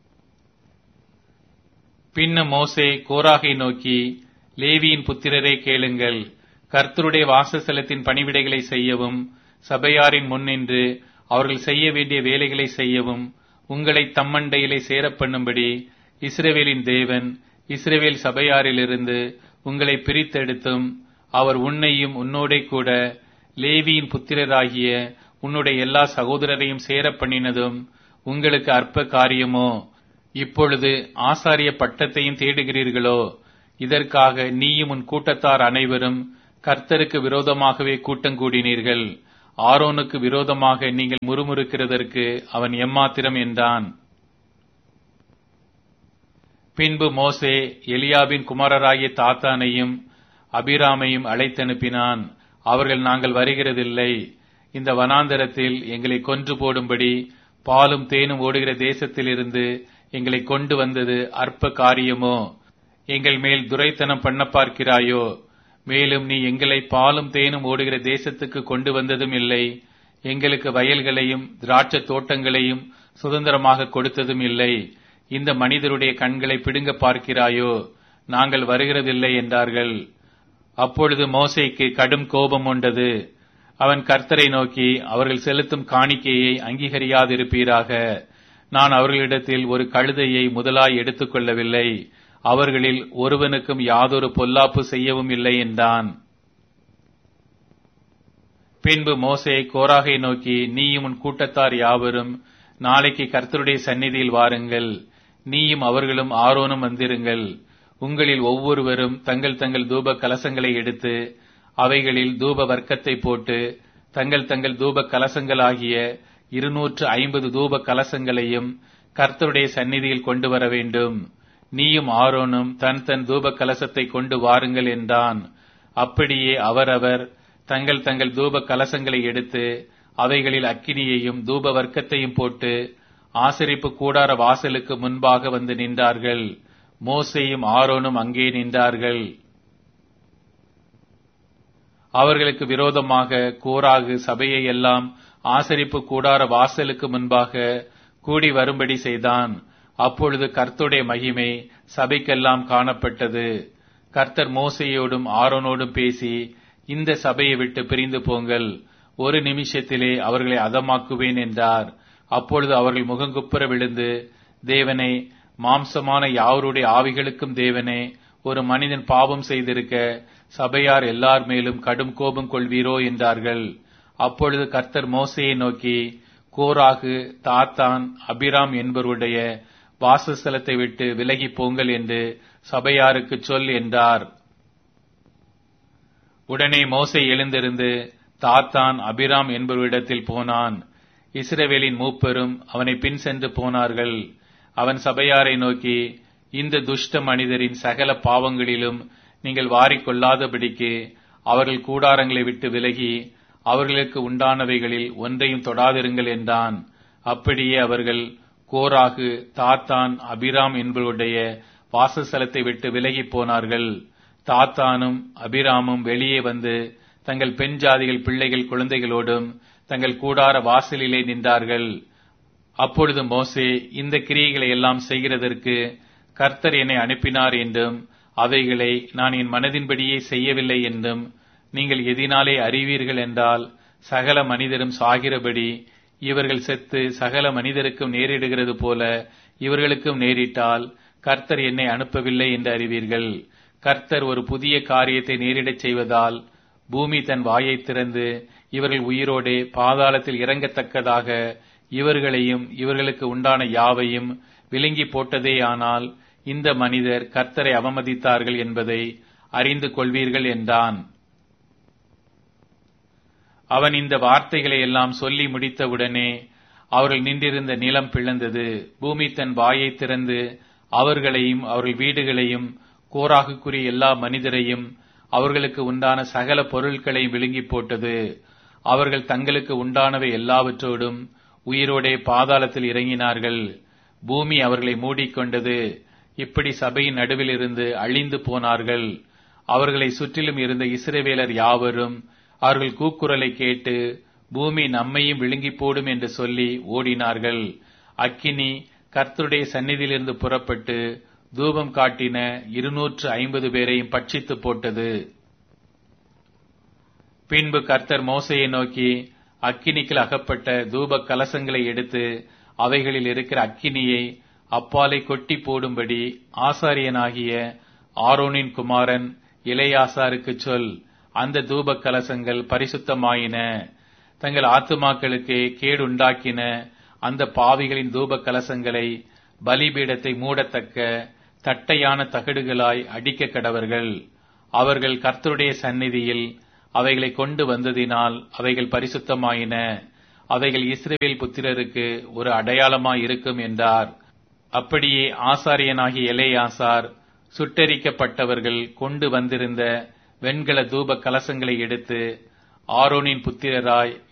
பின்னும் மோசே கோராகை நோக்கி லேவியின் புத்திரரே கேளுங்கள் கர்த்தருடைய வாசஸ்தலத்தின் பணிவிடைகளை செய்யவும் சபையாரின் முன்னின்று அவர்கள் செய்ய வேண்டிய வேலைகளை செய்யவும் உங்களை தம்மண்டையிலே சேரப்பண்ணும்படி இஸ்ரவேலின் தேவன் இஸ்ரவேல் சபையாரிலிருந்து உங்களை பிரித்தெடுத்தும் அவர் உன்னையும் உன்னோடே கூட லேவியின் புத்திரராகிய உன்னுடைய எல்லா சகோதரரையும் சேர பண்ணினதும் உங்களுக்கு அற்ப காரியமோ இப்பொழுது ஆசாரிய பட்டத்தையும் தேடுகிறீர்களோ இதற்காக நீயும் உன் கூட்டத்தார் அனைவரும் கர்த்தருக்கு விரோதமாகவே கூட்டம் கூடினீர்கள் ஆரோனுக்கு விரோதமாக நீங்கள் முறுமுறுக்கிறதற்கு அவன் எம்மாத்திரம் என்றான் பின்பு மோசே எலியாவின் குமாரராகிய தாத்தானையும் அபிராமையும் அழைத்தனுப்பினான் அவர்கள் நாங்கள் வருகிறதில்லை இந்த வனாந்தரத்தில் எங்களை கொன்று போடும்படி பாலும் தேனும் ஓடுகிற தேசத்திலிருந்து எங்களை கொண்டு வந்தது அற்ப காரியமோ எங்கள் மேல் துரைத்தனம் பண்ண பார்க்கிறாயோ மேலும் நீ எங்களை பாலும் தேனும் ஓடுகிற தேசத்துக்கு கொண்டு வந்ததும் இல்லை எங்களுக்கு வயல்களையும் திராட்சை தோட்டங்களையும் சுதந்திரமாக கொடுத்ததும் இல்லை இந்த மனிதருடைய கண்களை பிடுங்க பார்க்கிறாயோ நாங்கள் வருகிறதில்லை என்றார்கள் அப்பொழுது மோசைக்கு கடும் கோபம் உண்டது அவன் கர்த்தரை நோக்கி அவர்கள் செலுத்தும் காணிக்கையை அங்கீகரியாதிருப்பீராக நான் அவர்களிடத்தில் ஒரு கழுதையை முதலாய் எடுத்துக்கொள்ளவில்லை அவர்களில் ஒருவனுக்கும் யாதொரு பொல்லாப்பு செய்யவும் இல்லை என்றான் பின்பு மோசே கோராகை நோக்கி நீயும் உன் கூட்டத்தார் யாவரும் நாளைக்கு கர்த்தருடைய சந்நிதியில் வாருங்கள் நீயும் அவர்களும் ஆரோனும் வந்திருங்கள் உங்களில் ஒவ்வொருவரும் தங்கள் தங்கள் தூப கலசங்களை எடுத்து அவைகளில் தூப வர்க்கத்தை போட்டு தங்கள் தங்கள் தூப கலசங்களாகிய இருநூற்று ஐம்பது தூப கலசங்களையும் கர்த்தருடைய சந்நிதியில் கொண்டு வர வேண்டும் நீயும் ஆரோனும் தன் தன் தூப கலசத்தை கொண்டு வாருங்கள் என்றான் அப்படியே அவரவர் தங்கள் தங்கள் தூப கலசங்களை எடுத்து அவைகளில் அக்கினியையும் தூப வர்க்கத்தையும் போட்டு ஆசரிப்பு கூடார வாசலுக்கு முன்பாக வந்து நின்றார்கள் மோசையும் ஆரோனும் அங்கே நின்றார்கள் அவர்களுக்கு விரோதமாக கோராகு சபையை எல்லாம் ஆசரிப்பு கூடார வாசலுக்கு முன்பாக கூடி வரும்படி செய்தான் அப்பொழுது கர்த்தருடைய மகிமை சபைக்கெல்லாம் காணப்பட்டது கர்த்தர் மோசையோடும் ஆரோனோடும் பேசி இந்த சபையை விட்டு பிரிந்து போங்கள் ஒரு நிமிஷத்திலே அவர்களை அதமாக்குவேன் என்றார் அப்பொழுது அவர்கள் முகங்குப்புற விழுந்து தேவனே மாம்சமான யாவருடைய ஆவிகளுக்கும் தேவனே ஒரு மனிதன் பாவம் செய்திருக்க சபையார் எல்லார் மேலும் கடும் கோபம் கொள்வீரோ என்றார்கள் அப்பொழுது கர்த்தர் மோசையை நோக்கி கோராகு தாத்தான் அபிராம் என்பவருடைய வாசஸ்தலத்தை விட்டு விலகி போங்கள் என்று சபையாருக்கு சொல் என்றார் உடனே மோசை எழுந்திருந்து தாத்தான் அபிராம் என்பவரிடத்தில் போனான் இஸ்ரவேலின் மூப்பரும் அவனை பின் சென்று போனார்கள் அவன் சபையாரை நோக்கி இந்த துஷ்ட மனிதரின் சகல பாவங்களிலும் நீங்கள் வாரிக்கொள்ளாதபடிக்கு அவர்கள் கூடாரங்களை விட்டு விலகி அவர்களுக்கு உண்டானவைகளில் ஒன்றையும் தொடாதிருங்கள் என்றான் அப்படியே அவர்கள் கோராகு தாத்தான் அபிராம் என்பவருடைய வாசஸ்தலத்தை விட்டு விலகி போனார்கள் தாத்தானும் அபிராமும் வெளியே வந்து தங்கள் பெண் ஜாதிகள் பிள்ளைகள் குழந்தைகளோடும் தங்கள் கூடார வாசலிலே நின்றார்கள் அப்பொழுது மோசே இந்த கிரியைகளை எல்லாம் செய்கிறதற்கு கர்த்தர் என்னை அனுப்பினார் என்றும் அவைகளை நான் என் மனதின்படியே செய்யவில்லை என்றும் நீங்கள் எதினாலே அறிவீர்கள் என்றால் சகல மனிதரும் சாகிறபடி இவர்கள் செத்து சகல மனிதருக்கும் நேரிடுகிறது போல இவர்களுக்கும் நேரிட்டால் கர்த்தர் என்னை அனுப்பவில்லை என்று அறிவீர்கள் கர்த்தர் ஒரு புதிய காரியத்தை நேரிடச் செய்வதால் பூமி தன் வாயை திறந்து இவர்கள் உயிரோடே பாதாளத்தில் இறங்கத்தக்கதாக இவர்களையும் இவர்களுக்கு உண்டான யாவையும் விழுங்கி போட்டதேயானால் இந்த மனிதர் கர்த்தரை அவமதித்தார்கள் என்பதை அறிந்து கொள்வீர்கள் என்றான் அவன் இந்த வார்த்தைகளை எல்லாம் சொல்லி முடித்தவுடனே அவர்கள் நின்றிருந்த நிலம் பிளந்தது பூமி தன் வாயை திறந்து அவர்களையும் அவர்கள் வீடுகளையும் கோராகுக்குரிய எல்லா மனிதரையும் அவர்களுக்கு உண்டான சகல பொருட்களை விழுங்கி போட்டது அவர்கள் தங்களுக்கு உண்டானவை எல்லாவற்றோடும் உயிரோடே பாதாளத்தில் இறங்கினார்கள் பூமி அவர்களை மூடிக்கொண்டது இப்படி சபையின் நடுவில் இருந்து அழிந்து போனார்கள் அவர்களை சுற்றிலும் இருந்த இஸ்ரவேலர் யாவரும் அவர்கள் கூக்குரலை கேட்டு பூமி நம்மையும் விழுங்கி போடும் என்று சொல்லி ஓடினார்கள் அக்கினி கர்த்தருடைய சந்நிதியிலிருந்து புறப்பட்டு தூபம் காட்டின இருநூற்று ஐம்பது பேரையும் பட்சித்து போட்டது பின்பு கர்த்தர் மோசையை நோக்கி அக்கினிக்குள் அகப்பட்ட தூப கலசங்களை எடுத்து அவைகளில் இருக்கிற அக்கினியை அப்பாலை கொட்டி போடும்படி ஆசாரியனாகிய ஆரோனின் குமாரன் இளையாசாருக்கு சொல் அந்த தூப கலசங்கள் பரிசுத்தமாயின தங்கள் ஆத்துமாக்களுக்கு கேடுண்டாக்கின அந்த பாவிகளின் தூப கலசங்களை பலிபீடத்தை மூடத்தக்க தட்டையான தகடுகளாய் அடிக்க கடவர்கள் அவர்கள் கர்த்தருடைய சந்நிதியில் அவைகளை கொண்டு வந்ததினால் அவைகள் பரிசுத்தமாயின அவைகள் இஸ்ரவேல் புத்திரருக்கு ஒரு அடையாளமாய் இருக்கும் என்றார் அப்படியே ஆசாரியனாகிய எலேயாசார் சுட்டெரிக்கப்பட்டவர்கள் கொண்டு வந்திருந்த வெண்கல தூப கலசங்களை எடுத்து ஆரோனின் புத்திரராய்